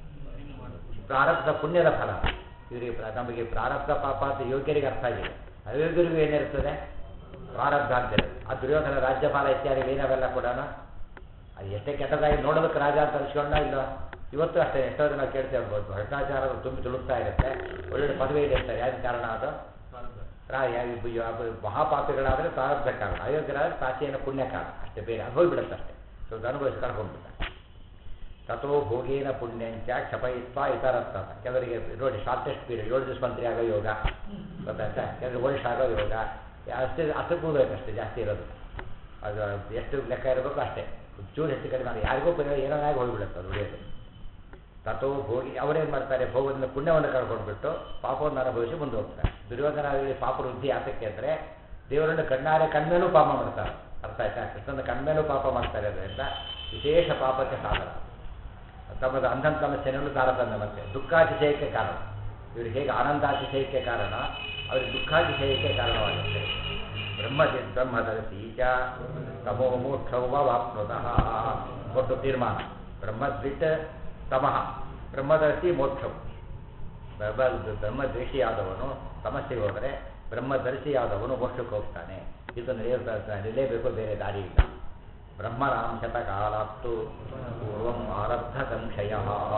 ಪ್ರಾರಬ್ಧ ಪುಣ್ಯದ ಫಲ ಇವರಿಗೆ ಪ್ರ- ನಮಗೆ ಪ್ರಾರಬ್ಧ ಪಾಪ ಅಂತ ಯೋಗ್ಯರಿಗೆ ಅರ್ಥ ಆಗಿದೆ ಅಯೋಗ್ಯರಿಗೂ ಏನಿರ್ತದೆ ಪ್ರಾರಬ್ಧ ಅಂತೇಳಿ ಆ ದುರ್ಯೋಧನ ರಾಜ್ಯಪಾಲ ಇತ್ಯಾದಿ ಏನವೆಲ್ಲ ಕೂಡ ಅದು ಎಷ್ಟೇ ಕೆಟ್ಟದಾಗಿ ನೋಡೋದಕ್ಕೆ ರಾಜ ಅಂತ ಅನ್ಸ್ಕೊಂಡ ಇಲ್ಲ ಇವತ್ತು ಅಷ್ಟೇ ಎಷ್ಟೋ ಜನ ಕೇಳ್ತಾ ಇರ್ಬೋದು ಭ್ರಷ್ಟಾಚಾರ ತುಂಬಿ ತುಳುಕ್ತಾ ಇರುತ್ತೆ ಒಳ್ಳೊಳ್ಳೆ ಪದವಿಯಲ್ಲಿ ಇರ್ತಾರೆ ಯಾವ್ದು ಕಾರಣ ಅದು ರಾ- ಯಾ- ಇಬ್ಬ- ಯಾವ- ಮಹಾಪಾಪಿಗಳಾದರೆ ಪ್ರಾರಬ್ಧ ಕಾರಣ ಅಯೋಗ್ಯರಾದರೆ ಪ್ರಾಚೀನ ಪುಣ್ಯ ಕಾರಣ ಅಷ್ಟೇ ಬೇರೆ ಅದು ಹೋಗ್ಬಿಡುತ್ತೆ ಅಷ್ಟೇ ಸೊ ಅದು ಅನುಭವಿಸಿ ಕಳ್ಕೊಂಡ್ಬಿಡ್ತಾರೆ ತಥೋ ಭೋಗೇನ ಪುಣ್ಯಂಚ ಕ್ಷಪಯಿತ್ವ ಇತರತ್ತ ಕೆಲವರಿಗೆ ನೋಡಿ ಶಾರ್ಟೆಸ್ಟ್ ಪೀರಿಯಡ್ ಏಳು ದಿವಸ ಮಂತ್ರಿ ಆಗೋ ಯೋಗ ಗೊತ್ತಾಯ್ತಾ ಕೆಲವರು ವರ್ಷ ಆಗೋ ಯೋಗ ಅಷ್ಟೇ ಅಷ್ಟಕ್ಕೆ ಹೋಗ್ಬೇಕು ಅಷ್ಟೇ ಜಾಸ್ತಿ ಇರೋದು ಅದು ಎಷ್ಟು ಲೆಕ್ಕ ಇರಬೇಕು ಅಷ್ಟೇ ಚೂರು ಹೆಚ್ಚು ಕಡಿಮೆ ಮಾಡಿ ಯಾರಿಗೂ ಪುಣ್ಯ ಏನೋ ಆಗಿ ಹೋಗ್ಬಿಡುತ್ತೆ ಅದು ಉಳಿಯೋದು ತಥೋ ಭೋಗಿ ಅವರೇನು ಮಾಡ್ತಾರೆ ಭೋಗದಿಂದ ಪುಣ್ಯವನ್ನು ಕಳ್ಕೊಂಡ್ಬಿಟ್ಟು ಪಾಪವನ್ನು ಅನುಭವಿಸಿ ಮುಂದೆ ಹೋಗ್ತಾರೆ ದುರ್ಯೋಧನಾದಿಗಳಿಗೆ ಪಾಪ ವೃದ್ಧಿ ಯಾತಕ್ಕೆ ಅಂದರೆ ದೇವರನ್ನು ಕಣ್ಣಾರೆ ಕಣ್ಮೇಲೂ ಪಾಪ ಮಾಡ್ತಾರೆ ಅರ್ಥ ಆಯ್ತಾ ಕೃಷ್ಣನ ಕಣ್ಮೇಲೂ ಪಾಪ ಮಾಡ್ತಾರೆ ಅದರಿಂದ ವಿಶೇಷ ಪಾಪಕ್ಕೆ ಸಾಧನ ತಮ್ಮದು ಅಂಧನ್ ಸಮಸ್ಯೆಯನ್ನು ತಾರತಮ್ಯ ಮತ್ತೆ ದುಃಖಾತಿಶಯಕ್ಕೆ ಕಾರಣ ಇವ್ರಿಗೆ ಹೇಗೆ ಆನಂದಾತಿಶಯಕ್ಕೆ ಕಾರಣ ಅವರಿಗೆ ದುಃಖಾತಿಶಯಕ್ಕೆ ಕಾರಣವಾಗುತ್ತೆ ಬ್ರಹ್ಮಜಿ ಬ್ರಹ್ಮದರ್ಶಿ ಚ ತಮೋ ಮೋಕ್ಷವ ವಾಪ್ನುತಃ ಒಟ್ಟು ತೀರ್ಮಾನ ಬ್ರಹ್ಮದ್ವಿಟ್ ತಮಃ ಬ್ರಹ್ಮದರ್ಶಿ ಮೋಕ್ಷವು ಬ್ರಹ್ಮ ಬ್ರಹ್ಮದ್ವೇಷಿಯಾದವನು ಸಮಸ್ಯೆಗೆ ಹೋದರೆ ಬ್ರಹ್ಮದರ್ಶಿಯಾದವನು ಮೋಕ್ಷಕ್ಕೆ ಹೋಗ್ತಾನೆ ಇದನ್ನು ನಿಲ್ಲೇಬೇಕು ಬೇರೆ ದಾರಿ ಇಲ್ಲ ಬ್ರಹ್ಮನಾಂ ಶತಕಾಲಾತ್ತು ಪೂರ್ವಂ ಆರಬ್ಧ ಸಂಶಯ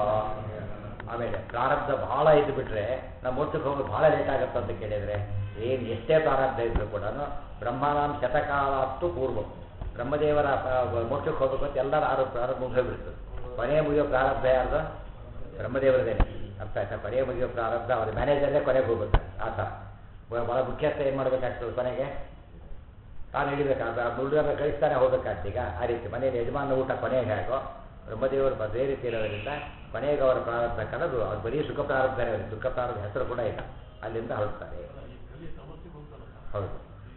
ಆಮೇಲೆ ಪ್ರಾರಬ್ಧ ಬಹಳ ಇದ್ದು ಬಿಟ್ರೆ ನಾವು ಮೋಕ್ಷಕ್ಕೆ ಹೋಗೋದು ಬಹಳ ಲೇಟ್ ಆಗುತ್ತೆ ಅಂತ ಕೇಳಿದರೆ ಏನು ಎಷ್ಟೇ ಪ್ರಾರಬ್ಧ ಇದ್ರೂ ಕೂಡ ಬ್ರಹ್ಮನಾಂ ಶತಕಾಲಾತ್ತು ಪೂರ್ವಂ ಬ್ರಹ್ಮದೇವರ ಆ, ಮೋಕ್ಷಕ್ಕೆ ಹೋಗಬೇಕು ಅಂತ ಎಲ್ಲರ ಆರೋಪ ಪ್ರಾರಂಭ ಮುಗಿದೋಗ್ಬಿಡ್ತದೆ ಕೊನೆಯ ಮುಗಿಯೋ ಪ್ರಾರಬ್ಧ ಯಾರ್ದು ಬ್ರಹ್ಮದೇವರದೇನೆ ಅರ್ಥ ಆಯ್ತಾ ಕೊನೆಯ ಮುಗಿಯೋ ಪ್ರಾರಬ್ಧ ಅವ್ರ ಮ್ಯಾನೇಜರ್ನೇ ಕೊನೆಗೆ ಹೋಗುತ್ತೆ ಆ ಥರ ಭಾಳ ಮುಖ್ಯಸ್ಥ ಏನು ಮಾಡಬೇಕಾಗ್ತದೆ ಕೊನೆಗೆ ತಾನು ಹಿಡಿಬೇಕಾಗ ದುಡ್ಡನ್ನು ಕಳಿಸ್ತಾನೆ ಹೋಗ್ಬೇಕಾಗ್ತದೆ ಈಗ ಆ ರೀತಿ ಮನೆಯಲ್ಲಿ ಯಜಮಾನ ಊಟ ಕೊನೆಗೆ ಹೇಗೋ ಬ್ರಹ್ಮದೇವರು ಅದೇ ರೀತಿ ಇರೋದ್ರಿಂದ ಕೊನೆಗೆ ಅವರ ಪ್ರಾರಬ್ಧ ಕಳೆದು ಅದು ಬರೀ ಸುಖ ಪ್ರಾರಬ್ಧನೇ ಇರುತ್ತೆ ದುಃಖ ಪ್ರಾರಬ್ಧ ಹೆಸರು ಕೂಡ ಇಲ್ಲ ಅಲ್ಲಿಂದ ಹೊರಡ್ತಾರೆ ಹೌದು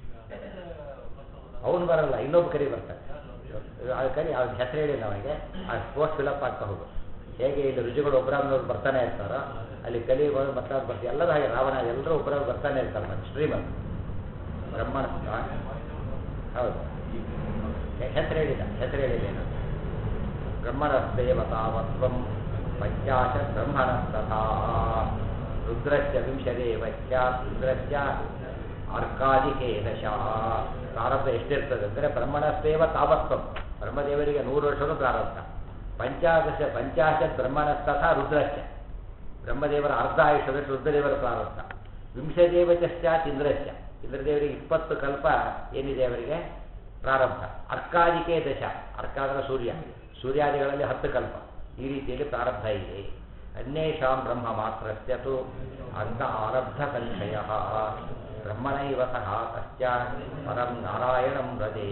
ಅವನು ಬರಲ್ಲ ಇನ್ನೊಬ್ಬ ಕರಿ ಬರ್ತಾನೆ ಆ ಕರಿ ಅವ್ನ ಹೆಸರು ಹೇಳಿಲ್ಲ ಅವನಿಗೆ ಆ ಪೋಸ್ಟ್ ಫಿಲಪ್ ಆಗ್ತಾ ಹೋಗು ಹೇಗೆ ಇಲ್ಲಿ ರುಚಿಗಳು ಒಬ್ಬರನ್ನೊಬ್ರು ಬರ್ತಾನೆ ಇರ್ತಾರೋ ಅಲ್ಲಿ ಕಲಿಗಳು ಬರ್ತಾ ಬರ್ತಾರೆ ಎಲ್ಲರೂ ಹಾಗೆ ರಾವಣ ಎಲ್ಲರೂ ಒಬ್ಬರವ್ರು ಬರ್ತಾನೆ ಇರ್ತಾರೆ ಮತ್ತೆ ಶ್ರೀಮಂತ ಬ್ರಹ್ಮಣ ಆ? ಹೌದು ಹೆ- ಹೆಸರು ಹೇಳಿಲ್ಲ ಹೆಸರು ಹೇಳಿಲ್ಲ ಏನು ಬ್ರಹ್ಮಣಸ್ಸೇವ ತಾವತ್ವಂ ಪಂಚಾಶತ್ ಬ್ರಹ್ಮಣಸ್ತಥಾ ರುದ್ರಸ್ಯ ವಿಂಶದೇವಶ್ಚ ಇಂದ್ರಸ್ಯ ಅರ್ಕಾದಿಕೆ ದಶ ಪ್ರಾರಬ್ಧ ಎಷ್ಟಿರ್ತದೆ ಅಂದರೆ ಬ್ರಹ್ಮಣಸ್ಸೇವ ತಾವತ್ವಂ ಬ್ರಹ್ಮದೇವರಿಗೆ ನೂರು ವರ್ಷದ ಪ್ರಾರಬ್ಧ ಪಂಚಾದಶ ಪಂಚಾಶತ್ ಬ್ರಹ್ಮಣಸ್ತಥ ರುದ್ರಸ್ಯ ಬ್ರಹ್ಮದೇವರ ಅರ್ಧ ಆಯುಷ್ಯದಷ್ಟು ರುದ್ರದೇವರ ಪ್ರಾರಬ್ಧ ವಿಂಶದೇವಚಾತ್ ಇಂದ್ರಸ್ಯ ಇಂದ್ರದೇವರಿಗೆ ಇಪ್ಪತ್ತು ಕಲ್ಪ ಏನಿದೆ ಅವರಿಗೆ ಪ್ರಾರಬ್ಧ ಅರ್ಕಾದಿಕೆ ದಶ ಅರ್ಕ ಅಂದ್ರೆ ಸೂರ್ಯ ಸೂರ್ಯಾದಿಗಳಲ್ಲಿ ಹತ್ತು ಕಲ್ಪ ಈ ರೀತಿಯಲ್ಲಿ ಪ್ರಾರಬ್ಧ ಇದೆ ಅನ್ಯೇಷಾಂ ಬ್ರಹ್ಮ ಮಾತ್ರಸ್ಯ ತು ಅಂತ ಆರಬ್ಧ ಸಂಶಯ ಬ್ರಹ್ಮಣೈವ ಸಹ ತಶ್ಚ ಪರಂ ನಾರಾಯಣಂ ವ್ರಜೇ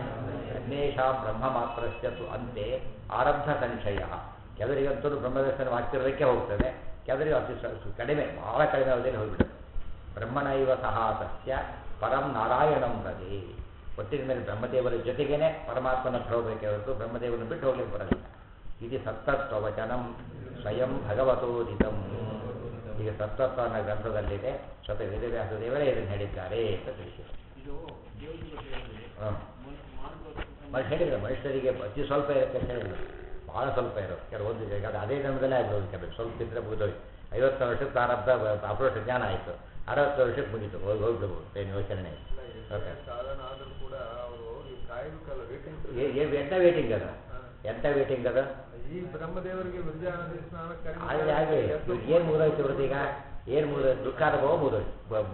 ಅನ್ಯೇಷಾಂ ಬ್ರಹ್ಮ ಮಾತ್ರಸ್ಯ ತು ಅಂತೆ ಆರಬ್ಧ ಸಂಶಯ ಕೆಲವರಿಗಂತೂ ಬ್ರಹ್ಮದರ್ಶನ ಆಗ್ತಿರೋದಕ್ಕೆ ಹೋಗ್ತದೆ ಕೆಲವರಿಗೆ ಅತಿ ಸ್ವಲ್ಪ ಕಡಿಮೆ ಬಹಳ ಕಡಿಮೆ ಅವಧಿಯಲ್ಲಿ ಹೋಗ್ಬಿಡುತ್ತೆ ಬ್ರಹ್ಮಣೈವ ಸಹ ತಸ್ಯ ಪರಂ ನಾರಾಯಣಂ ವ್ರಜೇ ಒಟ್ಟಿನ ಮೇಲೆ ಬ್ರಹ್ಮದೇವರ ಜೊತೆಗೇನೆ ಪರಮಾತ್ಮನ ಹತ್ರ ಹೋಗಬೇಕೆ ಹೊರತು ಬ್ರಹ್ಮದೇವರನ್ನು ಬಿಟ್ಟು ಹೋಗ್ಲಿಕ್ಕೆ ಬರೋದಿಲ್ಲ ಇದು ಸತ್ತತ್ವವಚನಂ ಸ್ವಯಂ ಭಗವತೋದಿತಂ ಈಗ ಸತ್ತತ್ವ ಅನ್ನೋ ಗ್ರಂಥದಲ್ಲಿದೆ ಸ್ವತಃ ವೇದವ್ಯಾಸ ದೇವರೇ ಇದನ್ನು ಹೇಳಿದ್ದಾರೆ ಅಂತ ತಿಳಿಸಿದೆ
ಇದು ದೇವ್ರ ಬಗ್ಗೆ ಹೇಳಿದ್ರೆ
ಹಾಂ
ಮಾರ್ಗ
ಮತ್ತೆ ಹೇಳಿದ್ರೆ ಮನುಷ್ಯರಿಗೆ ಅತಿ ಸ್ವಲ್ಪ ಇರುತ್ತೆ ಅಂತ ಹೇಳಿದ್ರು ಭಾಳ ಸ್ವಲ್ಪ ಇರೋದು ಕೆಲವೊಂದು ಈಗ ಅದು ಅದೇ ಜನ್ಮದಲ್ಲೇ ಆಗ್ಬೋದು ಕೆಲವು ಸ್ವಲ್ಪ ಇದ್ರೆ ಮುಗಿದೋಯ್ತು ಐವತ್ತು ವರ್ಷಕ್ಕೆ ಪ್ರಾರಬ್ಧ ಅಪರೋಷ ಜ್ಞಾನ ಆಯಿತು ಅರವತ್ತು ವರ್ಷಕ್ಕೆ ಮುಗೀತು ಹೋಗಿ ಹೋಗ್ಬಿಡ್ಬೋದು ಏನು ಯೋಚನೆ ಓಕೆ
ಸಾಧನ ಆದ್ರೂ ಕೂಡ ಅವರು ಈ ಕಾಯ್ಬೇಕಲ್ಲ ವೇಟಿಂಗ್
ಏನು ಎಂಥ ವೇಟಿಂಗ್ ಅದು ಎಂಥ ವೇಟಿಂಗ್ ಅದು
ಈ ಬ್ರಹ್ಮದೇವರಿಗೆ ವಿದ್ಯಾನದಿ ಸ್ನಾನ
ಹಾಗೆ ಹಾಗೆ ಏನು ಮುಗಿದೋಯ್ತು ಇವ್ರದ್ದು ಈಗ ಏನು ಮುಗಿದೋಯ್ತು ದುಃಖ ಅನುಭವ ಮುಗಿದೋಯ್ತು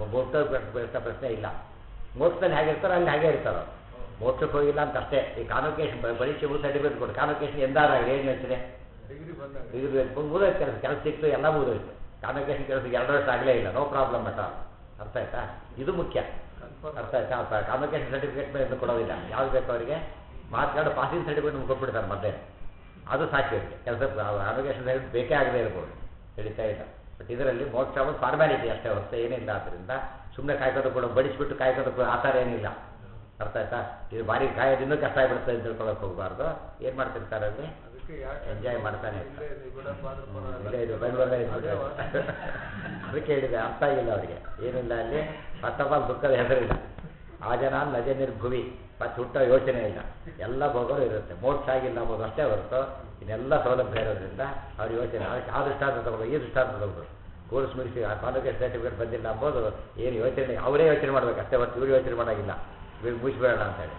ಮೋಕ್ಷ ಪ್ರಶ್ನೆ ಇಲ್ಲ ಮೋಕ್ಷದಲ್ಲಿ ಹೇಗೆ ಇರ್ತಾರೋ ಅಲ್ಲಿ ಹಾಗೆ ಇರ್ತಾರೋ ಮೋಕ್ಷಕ್ಕೆ ಹೋಗಿಲ್ಲ ಅಂತ ಅಷ್ಟೇ ಈ ಕಾನ್ವೊಕೇಶನ್ ಪರೀಕ್ಷೆ ಮುಗಿದು ಸರ್ಟಿಫಿಕೇಟ್ ಕೊಡು ಕಾನ್ವೊಕೇಶನ್ ಎಂದಾರಾಗಲಿ ಏನು ಹೇಳ್ತೀನಿ
ಡಿಗ್ರಿ ಬಂದಾಗ
ಇದು ಮುಗಿದೋಯ್ತು ಕೆಲಸ ಕೆಲಸ ಸಿಕ್ತು ಎಲ್ಲ ಮುಗಿದೋಯ್ತು ಕಾನ್ವೊಕೇಶನ್ ಕೆಲಸಕ್ಕೆ ಎರಡು ವರ್ಷ ಆಗಲೇ ಇಲ್ಲ ನೋ ಪ್ರಾಬ್ಲಮ್ ಅಟ ಅರ್ಥ ಆಯ್ತಾ ಇದು ಮುಖ್ಯ
ಕನ್ಫರ್ಮ್
ಅರ್ಥ ಆಯ್ತಾ ಕಾನ್ವೊಕೇಶನ್ ಸರ್ಟಿಫಿಕೇಟ್ ಮೇಲೆ ಕೊಡೋದಿಲ್ಲ ಯಾವ್ದು ಬೇಕು ಅವರಿಗೆ ಮಾರ್ಕ್ಸ್ ಪಾಸಿಂಗ್ ಸರ್ಟಿಫಿಕೇಟ್ ನಮ್ಗೆ ಕೊಟ್ಬಿಡ್ತಾರೆ ಮತ್ತೆ ಅದು ಸಾಕು ಇವರಿಗೆ ಕೆಲಸ ಕಾನ್ವೊಕೇಶನ್ ಸರ್ಟಿಫಿಕೇಟ್ ಬೇಕೇ ಆಗದೇ ಇರ್ಬೋದು ತಿಳಿತಾ ಇಲ್ಲ ಬಟ್ ಇದರಲ್ಲಿ ಮೋಕ್ಷ ಒಂದು ಫಾರ್ಮ್ಯಾಲಿಟಿ ಅಷ್ಟೇ ಹೊರತು ಏನಿಲ್ಲ ಆದ್ದರಿಂದ ಸುಮ್ಮನೆ ಕಾಯ್ಕೋದು ಕೂಡ ಬಡಿಸ್ಬಿಟ್ಟು ಕಾಯ್ಕೋದು ಕೂಡ ಆ ಥರ ಏನಿಲ್ಲ ಅರ್ಥ ಆಯ್ತಾ ಇದು ಭಾರಿ ಕಾಯೋದು ಇನ್ನೂ ಕಷ್ಟ ಆಗ್ಬಿಡುತ್ತೆ ಅಂತ ತಿಳ್ಕೊಳಕ್ಕೆ ಹೋಗಬಾರ್ದು ಏನು ಮಾಡ್ತಿರ್ತಾರೆ ಅಲ್ಲಿ
ಅದಕ್ಕೆ ಯಾಕೆ
ಎಂಜಾಯ್ ಮಾಡ್ತಾನೆ ಇರ್ತಾರೆ.
ಇಲ್ಲೇ ಇದೆ, ಬಿಡಪ್ಪ ಆದ್ರೂ ಪರವಾಗಿಲ್ಲ.
ಇಲ್ಲೇ ಇದು ಬೆಂಗಳೂರಲ್ಲೇ
ಅದೇ
ಇದ್ಬಿಟ್ರೆ
ವಾಸ.
ಅದಕ್ಕೆ ಹೇಳಿದೆ ಅರ್ಥ ಆಗಿಲ್ಲ ಅವರಿಗೆ ಏನಿಲ್ಲ ಅಲ್ಲಿ ಫಸ್ಟ್ ಆಫ್ ಆಲ್ ದುಃಖದ ಹೆಸರಿಲ್ಲ ಆ ಜನ ನಜ ನಿರ್ಭುವಿ ಮತ್ತೆ ಹುಟ್ಟೋ ಯೋಚನೆ ಇಲ್ಲ ಎಲ್ಲ ಭೋಗರು ಇರುತ್ತೆ ಮೋಕ್ಷ ಆಗಿಲ್ಲ ಅಂಬೋದು ಅಷ್ಟೇ ಹೊರತು ಇನ್ನೆಲ್ಲ ಸೌಲಭ್ಯ ಇರೋದ್ರಿಂದ ಅವ್ರ ಯೋಚನೆ ಅದಕ್ಕೆ ಆ ದೃಷ್ಟಾಂತ ತಗೊಳ್ಳೋ ಈ ದೃಷ್ಟಾಂತ ತಗೊಳ್ಳೋದು ಕೋರ್ಸ್ ಮುಗಿಸಿ ಆ ಕಾಲೇಜ್ ಸರ್ಟಿಫಿಕೇಟ್ ಬಂದಿಲ್ಲ ಅಂಬೋದು ಏನು ಯೋಚನೆ ಅವರೇ ಯೋಚನೆ ಮಾಡ್ಬೇಕು ಅಷ್ಟೇ ಹೊರತು ಇವ್ರು ಯೋಚನೆ ಮಾಡೋಂಗಿಲ್ಲ ಇವ್ರಿಗೆ ಮುಗಿಸ್ಬೇಡ ಅಂತೇಳಿ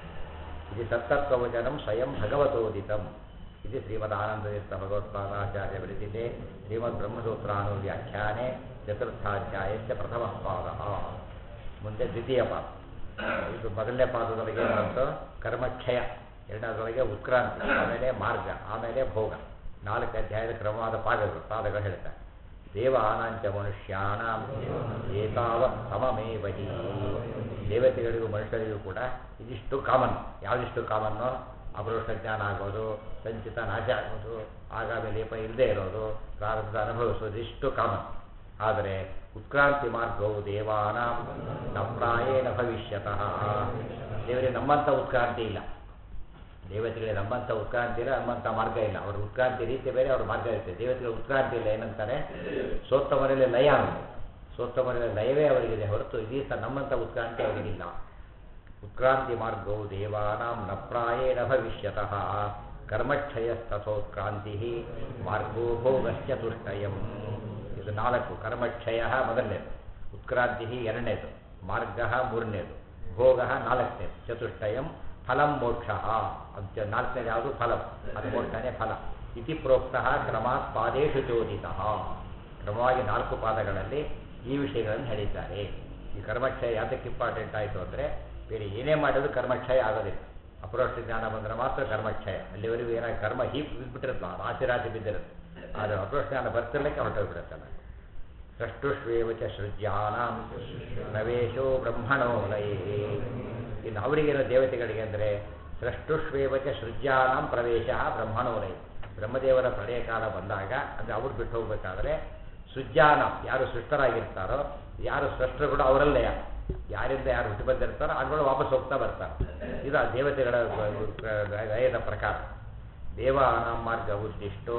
ಇದು ಸತ್ತತ್ವವಚನಂ ಸ್ವಯಂ ಭಗವತೋದಿತಂ ಇದು ಶ್ರೀಮದ್ ಆನಂದತೀರ್ಥ ಭಗವತ್ಪಾದಾಚಾರ್ಯ ವಿರಚಿತೆ ಶ್ರೀಮದ್ ಬ್ರಹ್ಮಸೂತ್ರಾನು ವ್ಯಾಖ್ಯಾನೆ ಚತುರ್ಥಾಧ್ಯಾಯಸ್ಯ ಪ್ರಥಮ ಪಾದ ಮುಂದೆ ದ್ವಿತೀಯ ಪಾದ ಇದು ಮೊದಲನೇ ಪಾದದೊಳಗೆ ಬಂತು ಕರ್ಮಕ್ಷಯ ಎರಡನೇದೊಳಗೆ ಉತ್ಕ್ರಾಂತಿ ಆಮೇಲೆ ಮಾರ್ಗ ಆಮೇಲೆ ಭೋಗ ನಾಲ್ಕು ಅಧ್ಯಾಯದ ಕ್ರಮವಾದ ಪಾದಗಳು ಪಾದಗಳು ಹೇಳ್ತಾರೆ ದೇವಾನಾಂಚ ಮನುಷ್ಯಾಣಂ ಏತಾವತ್ ಸಮಮೇವ ಹಿ ದೇವತೆಗಳಿಗೂ ಮನುಷ್ಯರಿಗೂ ಕೂಡ ಇದಿಷ್ಟು ಕಾಮನ್ ಯಾವುದಿಷ್ಟು ಕಾಮನ್ನು ಅಪರೋಷ ಜ್ಞಾನ ಆಗೋದು ಸಂಚಿತ ನಾಶ ಆಗೋದು ಆಗಾಮಿ ಲೇಪ ಇಲ್ಲದೆ ಇರೋದು ಪ್ರಾರಬ್ಧ ಅನುಭವಿಸೋದು ಇಷ್ಟು ಕಾಮನ್ ಆದರೆ ಉತ್ಕ್ರಾಂತಿ ಮಾರ್ಗವು ದೇವಾನಾಂ ನಪ್ರಾಯೇಣ ಭವಿಷ್ಯತಃ ದೇವರಿಗೆ ನಮ್ಮಂಥ ಉತ್ಕ್ರಾಂತಿ ಇಲ್ಲ ದೇವತೆಗಳಿಗೆ ನಮ್ಮಂಥ ಉತ್ಕ್ರಾಂತಿ ಇಲ್ಲ ನಮ್ಮಂಥ ಮಾರ್ಗ ಇಲ್ಲ ಅವ್ರ ಉತ್ಕ್ರಾಂತಿ ರೀತಿ ಬೇರೆ ಅವ್ರ ಮಾರ್ಗ ಇರುತ್ತೆ ದೇವತೆಗಳ ಉತ್ಕ್ರಾಂತಿ ಇಲ್ಲ ಏನಂತಾರೆ ಸೋತ್ತಮರಲ್ಲಿ ಲಯ ಅನ್ನೋದು ಸೋತ್ತಮರಲ್ಲಿ ಲಯವೇ ಅವರಿಗಿದೆ ಹೊರತು ಇದೀ ಸಹ ನಮ್ಮಂಥ ಉತ್ಕ್ರಾಂತಿ ಅವರಿಗಿಲ್ಲ ಉತ್ಕ್ರಾಂತಿ ಮಾರ್ಗವು ದೇವಾನಾಂ ನ ಪ್ರಾಯೇಣ ಭವಿಷ್ಯತಃ ಕರ್ಮಕ್ಷಯಸ್ತಥೋತ್ಕ್ರಾಂತಿ ಮಾರ್ಗೋ ಭೋಗಶ್ಚತುಷ್ಟಯಂ ಇದು ನಾಲ್ಕು ಕರ್ಮಕ್ಷಯ ಮೊದಲನೇದು ಉತ್ಕ್ರಾಂತಿ ಎರಡನೇದು ಮಾರ್ಗ ಮೂರನೇದು ಭೋಗ ನಾಲ್ಕನೇದು ಚತುಷ್ಟಯಂ ಫಲಂ ಮೋಕ್ಷ ಅಂತ ನಾಲ್ಕನೇದು ಯಾವುದು ಫಲಂ ಅದು ಮೋಕ್ಷನೇ ಫಲ ಇತಿ ಪ್ರೋಕ್ತ ಕ್ರಮಾತ್ ಪಾದೇಶು ಚೋದಿತ ಕ್ರಮವಾಗಿ ನಾಲ್ಕು ಪಾದಗಳಲ್ಲಿ ಈ ವಿಷಯಗಳನ್ನು ಹೇಳಿದ್ದಾರೆ ಈ ಕರ್ಮಕ್ಷಯ ಯಾತಕ್ಕೆ ಇಂಪಾರ್ಟೆಂಟ್ ಆಯಿತು ಅಂದರೆ ಬೇರೆ ಏನೇ ಮಾಡಿದ್ರು ಕರ್ಮಕ್ಷಯ ಆಗೋದಿಲ್ಲ ಅಪರೋಕ್ಷ ಜ್ಞಾನ ಬಂದರೆ ಮಾತ್ರ ಕರ್ಮಕ್ಷಯ ಅಲ್ಲಿವರೆಗೂ ಏನಾಗಿ ಕರ್ಮ ಹೀಪ್ ಬಿದ್ದುಬಿಟ್ಟಿರುತ್ತಲ್ಲ ರಾಶಿ ರಾಶಿ ಬಿದ್ದಿರುತ್ತೆ ಆದರೆ ಅಪರೋಕ್ಷ ಜ್ಞಾನ ಬರ್ತಿರ್ಲಿಕ್ಕೆ ಹೊರಟೋಗ್ಬಿಡುತ್ತಲ್ಲ ಸೃಷ್ಟುಷ್ವೇವ ಚ ಸೃಜ್ಯಾನಾಂ ಪ್ರವೇಶೋ ಬ್ರಹ್ಮಣೋ ಲಯೇ ಇನ್ನು ಅವರಿಗೇನು ದೇವತೆಗಳಿಗೆ ಅಂದರೆ ಸೃಷ್ಟುಷ್ವೇವ ಚ ಸೃಜ್ಯಾನಾಂ ಪ್ರವೇಶ ಬ್ರಹ್ಮಣೋ ಲಯ ಬ್ರಹ್ಮದೇವರ ಪ್ರಳಯ ಕಾಲ ಬಂದಾಗ ಅಂದರೆ ಅವ್ರು ಬಿಟ್ಟು ಹೋಗ್ಬೇಕಾದ್ರೆ ಸೃಜ್ಯಾನ ಯಾರು ಸೃಷ್ಟರಾಗಿರ್ತಾರೋ ಯಾರು ಸೃಷ್ಟರುಗಳು ಅವರಲ್ಲೇ ಯಾರಿಂದ ಯಾರು ಹುಟ್ಟಿ ಬಂದಿರ್ತಾರೋ ಅವುಗಳು ವಾಪಸ್ ಹೋಗ್ತಾ ಬರ್ತಾರೆ ಇದು ಆ ದೇವತೆಗಳ ಲಯದ ಪ್ರಕಾರ ದೇವಾನಾಂ ಮಾರ್ಗ ಉದ್ದಿಷ್ಟು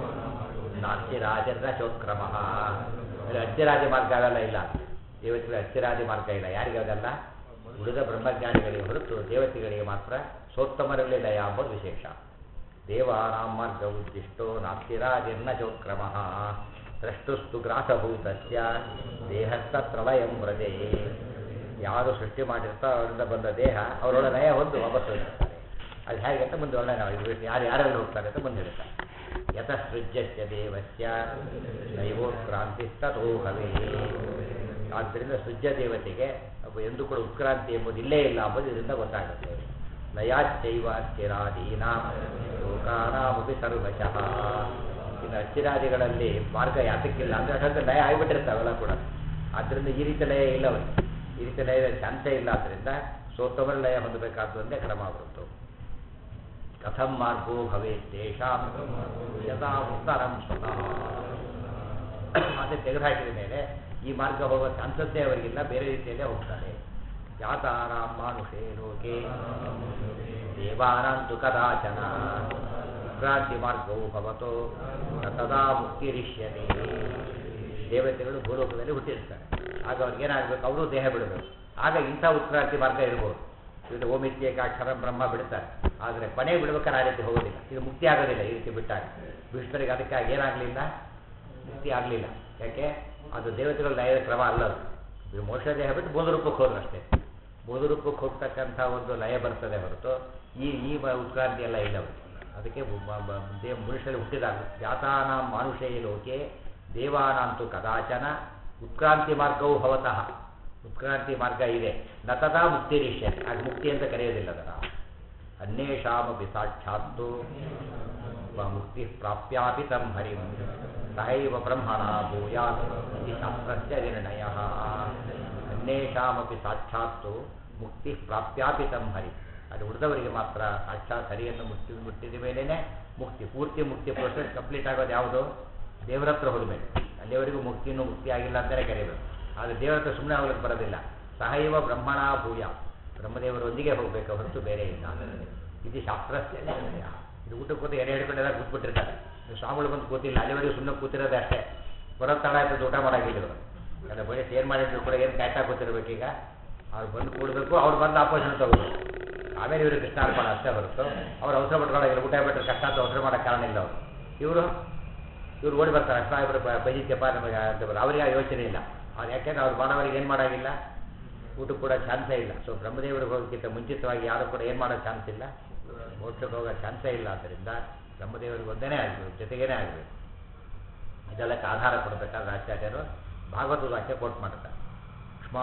ನಾಸ್ತಿರಾಜರ ಚೋತ್ಕ್ರಮ ಅಲ್ಲಿ ಅಜ್ಜರಾಜ ಮಾರ್ಗ ಅವೆಲ್ಲ ಇಲ್ಲ ದೇವತೆಗಳ ಅಜ್ಜರಾಜ ಮಾರ್ಗ ಇಲ್ಲ ಯಾರಿಗೆ ಅದಲ್ಲ ಉಳಿದ ಬ್ರಹ್ಮಜ್ಞಾನಿಗಳಿಗೆ ಹೊರತು ದೇವತೆಗಳಿಗೆ ಮಾತ್ರ ಸೋತ್ತಮರಲ್ಲಿ ಲಯ ಅಂಬೋದು ವಿಶೇಷ ದೇವಾನಾಂ ಮಾರ್ಗ ಉದ್ದಿಷ್ಟೋ ನಾಸ್ತಿರಾಜಿರ್ನ ಚೋಕ್ರಮ ದ್ರಷ್ಟುಸ್ತು ಗ್ರಾಸಭೂತಸ್ಯ ದೇಹಸ್ತತ್ರ ಲಯಂ ವ್ರಜೇ ಯಾರು ಸೃಷ್ಟಿ ಮಾಡಿರ್ತಾರೋ ಅವರಿಂದ ಬಂದ ದೇಹ ಅವರೊಳ ಲಯ ಹೊಂದು ವಾಪಸ್ ಹೋಗಿರ್ತಾರೆ ಅದು ಹೇಗೆ ಅಂತ ಮುಂದೆ ಒಳ್ಳೆ ನಾವು ಇದು ಯಾರು ಯಾರೆಲ್ಲ ಹೋಗ್ತಾರೆ ಅಂತ ಮುಂದೆ ಹೇಳ್ತಾರೆ ಯತಸೃಜ್ಯಸ್ಯ ದೇವಸ್ಯ ನೈವೋತ್ಕ್ರಾಂತಿಸ್ತೋ ಹವೇ ಆದ್ದರಿಂದ ಸೃಜ್ಯ ದೇವತೆಗೆ ಒಬ್ಬ ಎಂದೂ ಕೂಡ ಉತ್ಕ್ರಾಂತಿ ಎಂಬುದು ಇಲ್ಲೇ ಇಲ್ಲ ಎಂಬುದು ಇದರಿಂದ ಗೊತ್ತಾಗುತ್ತೆ ಲಯಾಶ್ಚೈವ ಅಸ್ಥಿರಾದೀನ ಲೋಕಾನಾಮಪಿ ಸರ್ವಶಃ ಇನ್ನು ಅಸ್ಥಿರಾದಿಗಳಲ್ಲಿ ಮಾರ್ಗ ಯಾತಕ್ಕಿಲ್ಲ ಅಂದರೆ ಅಷ್ಟೊಂದು ಲಯ ಆಗಿಬಿಟ್ಟಿರ್ತಾವೆಲ್ಲ ಕೂಡ ಆದ್ದರಿಂದ ಈ ರೀತಿ ಲಯ ಇಲ್ಲ ಅವರಿಗೆ ಈ ರೀತಿ ಲಯದ ಚಾನ್ಸೇ ಇಲ್ಲ ಆದ್ದರಿಂದ ಸೋತವರ ಲಯ ಹೊಂದಬೇಕಾದ್ದಂದೇ ಕ್ರಮ ಬರುತ್ತು ಕಥಂ ಮಾರ್ಗೋ ಭವೇತ್ ತೇಷಾಂ ಯಥಾ ಉತ್ತರಂ ಸ್ವತಃ ಮತ್ತೆ ತೆಗೆದುಹಾಕಿದ ಮೇಲೆ ಈ ಮಾರ್ಗ ಹೋಗೋ ಚಾನ್ಸಸ್ಸೇ ಅವರಿಗಿಲ್ಲ ಬೇರೆ ರೀತಿಯಲ್ಲೇ ಹೋಗ್ತಾರೆ ಯಾತಾರಾಂ ಮಾನುಷೇ ಲೋಕೆ ದೇವಾನಾಂತು ಕದಾಚನ ಕ್ರಾಂತಿ ಮಾರ್ಗವು ಭವತೋ ನ ತದಾ ಮುಕ್ತಿರಿಷ್ಯತೆ ದೇವತೆಗಳು ಭೂಲೋಕದಲ್ಲಿ ಹುಟ್ಟಿರ್ತಾರೆ ಆಗ ಅವ್ರಿಗೆ ಏನಾಗಬೇಕು ಅವರು ದೇಹ ಬಿಡಬೇಕು ಆಗ ಇಂಥ ಉತ್ಕ್ರಾಂತಿ ಮಾರ್ಗ ಇರ್ಬೋದು ಇದು ಓಮಿತ್ಯೇಕ ಅಕ್ಷರ ಬ್ರಹ್ಮ ಬಿಡ್ತಾರೆ ಆದರೆ ಕೊನೆ ಬಿಡ್ಬೇಕಾದ್ರೆ ಆ ರೀತಿ ಹೋಗೋದಿಲ್ಲ ಇದು ಮುಕ್ತಿ ಆಗೋದಿಲ್ಲ ಈ ರೀತಿ ಬಿಟ್ಟಾಗ ವಿಷ್ಣುರಿಗೆ ಅದಕ್ಕಾಗಿ ಏನಾಗಲಿಲ್ಲ ಮುಕ್ತಿ ಆಗಲಿಲ್ಲ ಯಾಕೆ ಅದು ದೇವತೆಗಳ ಲಯದ ಕ್ರಮ ಅಲ್ಲ ಅದು ಇದು ಮೋಕ್ಷ ದೇಹ ಬಿಟ್ಟು ಬೋಧ ರೂಪಕ್ಕೆ ಹೋದ್ರು ಅಷ್ಟೇ ಬೋಧ ರೂಪಕ್ಕೆ ಹೋಗ್ತಕ್ಕಂಥ ಒಂದು ಲಯ ಬರ್ತದೆ ಹೊರತು ಈ ಈ ಮ- ಉತ್ಕ್ರಾಂತಿ ಎಲ್ಲ ಇಲ್ಲ ಅವ್ರಿಗೆ. ಅದಕ್ಕೆ ಬ- ಬ- ದೇವ ಮನುಷ್ಯರಲ್ಲಿ ಹುಟ್ಟಿದಾಗ ಜಾತಾನಾಂ ಮಾನುಷೇ ಲೋಕೆ ದೇವಾನಾಂತು ಕದಾಚನ ಉತ್ಕ್ರಾಂತಿ ಮಾರ್ಗವು ಭವತಃ ಉತ್ಕ್ರಾಂತಿ ಮಾರ್ಗ ಇದೆ ನತದಾ ಮುಕ್ತಿರಿಷ್ಯ ಅದು ಮುಕ್ತಿ ಅಂತ ಕರೆಯೋದಿಲ್ಲ ಅದರ ಅನ್ಯೇಷಾಮಪಿ ಸಾಕ್ಷಾತ್ತು ವ ಮುಕ್ತಿ ಪ್ರಾಪ್ಯಾಪಿ ತಂ ಹರಿಂ ಸಹೈವ ಬ್ರಹ್ಮಣ ಭೂಯಾತ್ ಇತಿ ಶಾಸ್ತ್ರಸ್ಯ ನಿರ್ಣಯ ಅನ್ಯೇಷಾಮಪಿ ಸಾಕ್ಷಾತ್ತು ಮುಕ್ತಿ ಪ್ರಾಪ್ಯಾಪಿ ತಂ ಹರಿ ಅದು ಉಳಿದವರಿಗೆ ಮಾತ್ರ ಸಾಕ್ಷಾತ್ ಹರಿಯನ್ನು ಮುಟ್ಟಿ ಮುಟ್ಟಿದ ಮೇಲೇ ಮುಕ್ತಿ ಪೂರ್ತಿ ಮುಕ್ತಿ ಪ್ರೋಸೆಸ್ ಕಂಪ್ಲೀಟ್ ಆಗೋದು ಯಾವುದು ದೇವರ ಹತ್ರ ಹೋಗಬೇಕು ಅಲ್ಲಿವರೆಗೂ ಮುಕ್ತಿನೂ ಮುಕ್ತಿ ಆಗಿಲ್ಲ ಅಂತಲೇ ಕರೀಬೇಕು ಆದರೆ ದೇವರ ಹತ್ರ ಸುಮ್ಮನೆ ಹೋಗಲಿಕ್ಕೆ ಬರೋದಿಲ್ಲ ಸಹೈವ ಬ್ರಹ್ಮಣ ಭೂಯ ಬ್ರಹ್ಮದೇವರೊಂದಿಗೆ ಹೋಗಬೇಕು ಹೊರತು ಬೇರೆ ಇಲ್ಲ ಇದು ಶಾಸ್ತ್ರಸ್ಯ ನಿರ್ಣಯ. ಇದು ಊಟಕ್ಕೆ ಕೂತು ಎಡೆ ಹಿಡ್ಕೊಂಡೆಲ್ಲ ಕೂತ್ಬಿಟ್ಟಿರ್ತಾರೆ ನೀವು ಸ್ವಾಮಿಗಳು ಬಂದು ಕೂತಿಲ್ಲ ಅಲ್ಲಿವರೆಗೂ ಸುಮ್ಮನೆ ಕೂತಿರೋದೇ ಅಷ್ಟೇ ಬರೋ ತಡ ಆಯ್ತದ ಊಟ ಮಾಡೋಂಗಿಲ್ಲ ಇವರು ಎಲ್ಲ ಬರೀ ಏನು ಮಾಡಿದ್ರು ಕೂಡ ಏನು ಕಾಯ್ತಾ ಕೂತಿರ್ಬೇಕೀಗ ಅವ್ರು ಬಂದು ಕೂಡಬೇಕು ಅವ್ರು ಬಂದು ಆಪೋಸಿಟ್ ತಗೋಬೇಕು ಆಮೇಲೆ ಇವರು ಕೃಷ್ಣಾರ್ಪಣ ಅಷ್ಟೇ ಹೊರತು ಅವ್ರು ಅವಸರ ಪಟ್ಕೊಳ್ಳೋಗಿಲ್ಲ ಊಟ ಬಿಟ್ಟರೆ ಕಷ್ಟ ಅಂತ ಅವಸರ ಮಾಡೋಕ್ಕೆ ಕಾರಣ ಇಲ್ಲ ಅವರು ಇವರು ಇವ್ರು ಓಡಿ ಬರ್ತಾರೆ ಅಷ್ಟ ಇವರು ಬೈಜಿತ್ಯಪ್ಪ ನಮಗೆ ಅಂತ ಬರೋದು. ಅವರಿಗೆ ಆ ಯೋಚನೆ ಇಲ್ಲ ಅವ್ರು ಯಾಕೆಂದ್ರೆ ಅವ್ರು ಮಾಡೋರಿಗೆ ಏನು ಮಾಡೋಂಗಿಲ್ಲ ಊಟಕ್ಕೆ ಕೂಡ ಚಾನ್ಸೇ ಇಲ್ಲ ಸೊ ಬ್ರಹ್ಮದೇವರಿಗೆ ಹೋಗೋಕ್ಕಿಂತ ಮುಂಚಿತವಾಗಿ ಯಾರು ಕೂಡ ಏನು ಮಾಡೋ ಚಾನ್ಸ್ ಇಲ್ಲ ಮೋಕ್ಷಕ್ಕೆ ಹೋಗೋ ಚಾನ್ಸೇ ಇಲ್ಲ ಆದ್ದರಿಂದ ಬ್ರಹ್ಮದೇವರಿಗೆ ಒಂದೇನೇ ಆಗಬೇಕು ಜೊತೆಗೇನೆ ಆಗಬೇಕು ಇದೆಲ್ಲಕ್ಕೆ ಆಧಾರ ಕೊಡಬೇಕಾದ್ರೆ ಆಚಾರ್ಯರು ಭಾಗವತದ ವಾಕ್ಯ ಕೋಟ್ ಮಾಡ್ತಾರೆ ಕ್ಷ್ಮ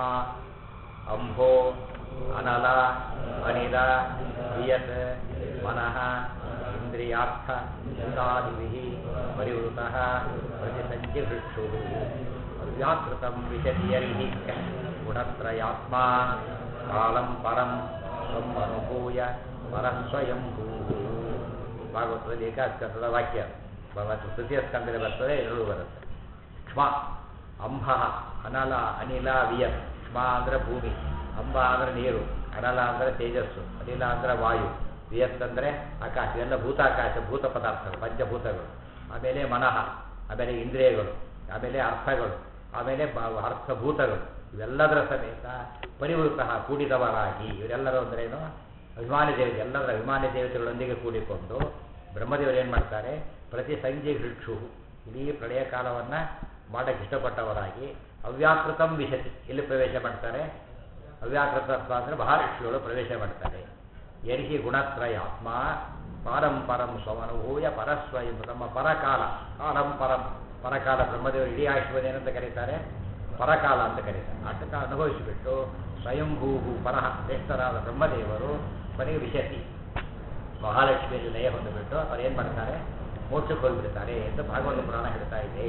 ಅಂಭೋ ಅನಲ ಅನಿಲ ವಿಯತ್ ಮನಃ ಇಂದ್ರಿಯಾರ್ಥ ಭೂತಾದಿಭಿ ಪರಿವೃತಃ ಪ್ರತಿಸಂಚಿಭೃಕ್ಷು ಅವ್ಯಾಕೃತಂ ವಿಶತಿಯರಿಹಿ ಗುಣತ್ರಯಾತ್ಮ ಕಾಲಂ ಪರಂ ಸ್ವಂ ಅನುಭೂಯ ಪರಸ್ವಯಂಭೂ ಭಾಗವತದಲ್ಲಿ ಏಕಾಸ್ಕಂದದ ವಾಕ್ಯ ಮತ್ತು ತೃತೀಯ ಸ್ಕಂದದಲ್ಲಿ ಬರ್ತದೆ ಎರಡೂ ಬರುತ್ತೆ ಕ್ಷ್ಮ ಅಂಬ ಅನಲ ಅನಿಲ ವಿಯತ್ ಕ್ಷ್ಮ ಅಂದರೆ ಭೂಮಿ ಅಂಬ ಅಂದರೆ ನೀರು ಅನಲ ಅಂದರೆ ತೇಜಸ್ಸು ಅನಿಲ ಅಂದರೆ ವಾಯು ವಿಯತ್ ಅಂದರೆ ಆಕಾಶ ಇವೆಲ್ಲ ಭೂತಾಕಾಶ ಭೂತ ಪದಾರ್ಥಗಳು ಪಂಚಭೂತಗಳು ಆಮೇಲೆ ಮನಃ ಆಮೇಲೆ ಇಂದ್ರಿಯಗಳು ಆಮೇಲೆ ಅರ್ಥಗಳು ಆಮೇಲೆ ಬ- ಅರ್ಥಭೂತಗಳು ಇವೆಲ್ಲದರ ಸಮೇತ ಪರಿವೃತ ಕೂಡಿದವರಾಗಿ ಇವರೆಲ್ಲರೂ ಅಂದ್ರೇನು ಅಭಿಮಾನಿ ದೇವತೆ ಎಲ್ಲದರ ಅಭಿಮಾನಿ ದೇವತೆಗಳೊಂದಿಗೆ ಕೂಡಿಕೊಂಡು ಬ್ರಹ್ಮದೇವರು ಏನು ಮಾಡ್ತಾರೆ ಪ್ರತಿ ಸಂಜೆ ಭಿಕ್ಷು ಇಡೀ ಪ್ರಳಯ ಕಾಲವನ್ನು ಮಾಡಕ್ಕೆ ಇಷ್ಟಪಟ್ಟವರಾಗಿ ಅವ್ಯಾಕೃತಂ ವಿಶತಿ ಎಲ್ಲಿ ಪ್ರವೇಶ ಮಾಡ್ತಾರೆ ಅವ್ಯಾಕೃತತ್ವ ಅಂದರೆ ಮಹಾಲಕ್ಷ್ಮಿಗಳು ಪ್ರವೇಶ ಮಾಡ್ತಾರೆ ಯರ್ಹಿ ಗುಣತ್ರಯ ಆತ್ಮ ಪಾರಂ ಪರಂ ಸ್ವಮನುಭೂಯ ಪರಸ್ವಯಂ ತಮ್ಮ ಪರಕಾಲ ಕಾಲಂ ಪರಂ ಪರಕಾಲ ಬ್ರಹ್ಮದೇವರು ಇಡೀ ಆಯುಷ್ಯವನ್ನು ಏನಂತ ಕರೀತಾರೆ ಪರಕಾಲ ಅಂತ ಕರೀತಾರೆ ಅಷ್ಟಕ್ಕೆ ಅನುಭವಿಸಿಬಿಟ್ಟು ಸ್ವಯಂಭೂಭೂ ಪರಹ ಶ್ರೇಷ್ಠರಾದ ಬ್ರಹ್ಮದೇವರು ಕೊನೆಗೆ ವಿಶತಿ ಮಹಾಲಕ್ಷ್ಮಿಯಲ್ಲಿ ಲಯ ಹೊಂದಿಬಿಟ್ಟು ಅವ್ರು ಏನು ಮಾಡ್ತಾರೆ ಮೋಕ್ಷಕ್ಕೆ ಹೋಗಿಬಿಡ್ತಾರೆ ಎಂದು ಭಾಗವತ ಪುರಾಣ ಹೇಳ್ತಾ ಇದೆ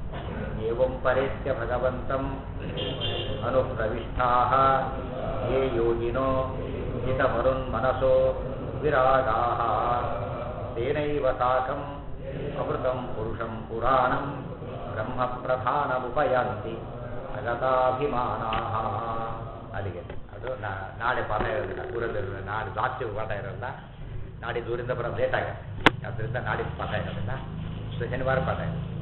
ಏವಂ ಪರೇತ್ಯ ಭಗವಂತಂ ಅನುಪ್ರವಿಷ್ಟಾ ಯೇ ಯೋಗಿನೋ ಹಿತಮರುನ್ ಮನಸೋ ವಿರಾಗಾ ತೇನೈವ ಸಾಕಂ ಅಮೃತಂ ಪುರುಷಂ ಪುರಾಣಂ ಬ್ರಹ್ಮ ಪ್ರಧಾನಮುಪಯಾಂತಿ ಅಗತಾಭಿಮಾನಾ ಅಲ್ಲಿಗೆ ಅದು ನಾ- ನಾಳೆ ಪಾಠ ಇರೋದಿಲ್ಲ ಊರಲ್ಲಿ ನಾಳೆ ಜಾಸ್ತಿ ಪಾಠ ಇರೋಲ್ಲ ನಾಳೆ ದೂರಿಂದ ಬರೋದು ಲೇಟ್ ಆಗುತ್ತೆ ಆದ್ದರಿಂದ ನಾಡಿದ್ದು ಪಾಠ ಇರೋದಿಲ್ಲ ಸೊ ಶನಿವಾರ ಪಾಠ ಇರುತ್ತೆ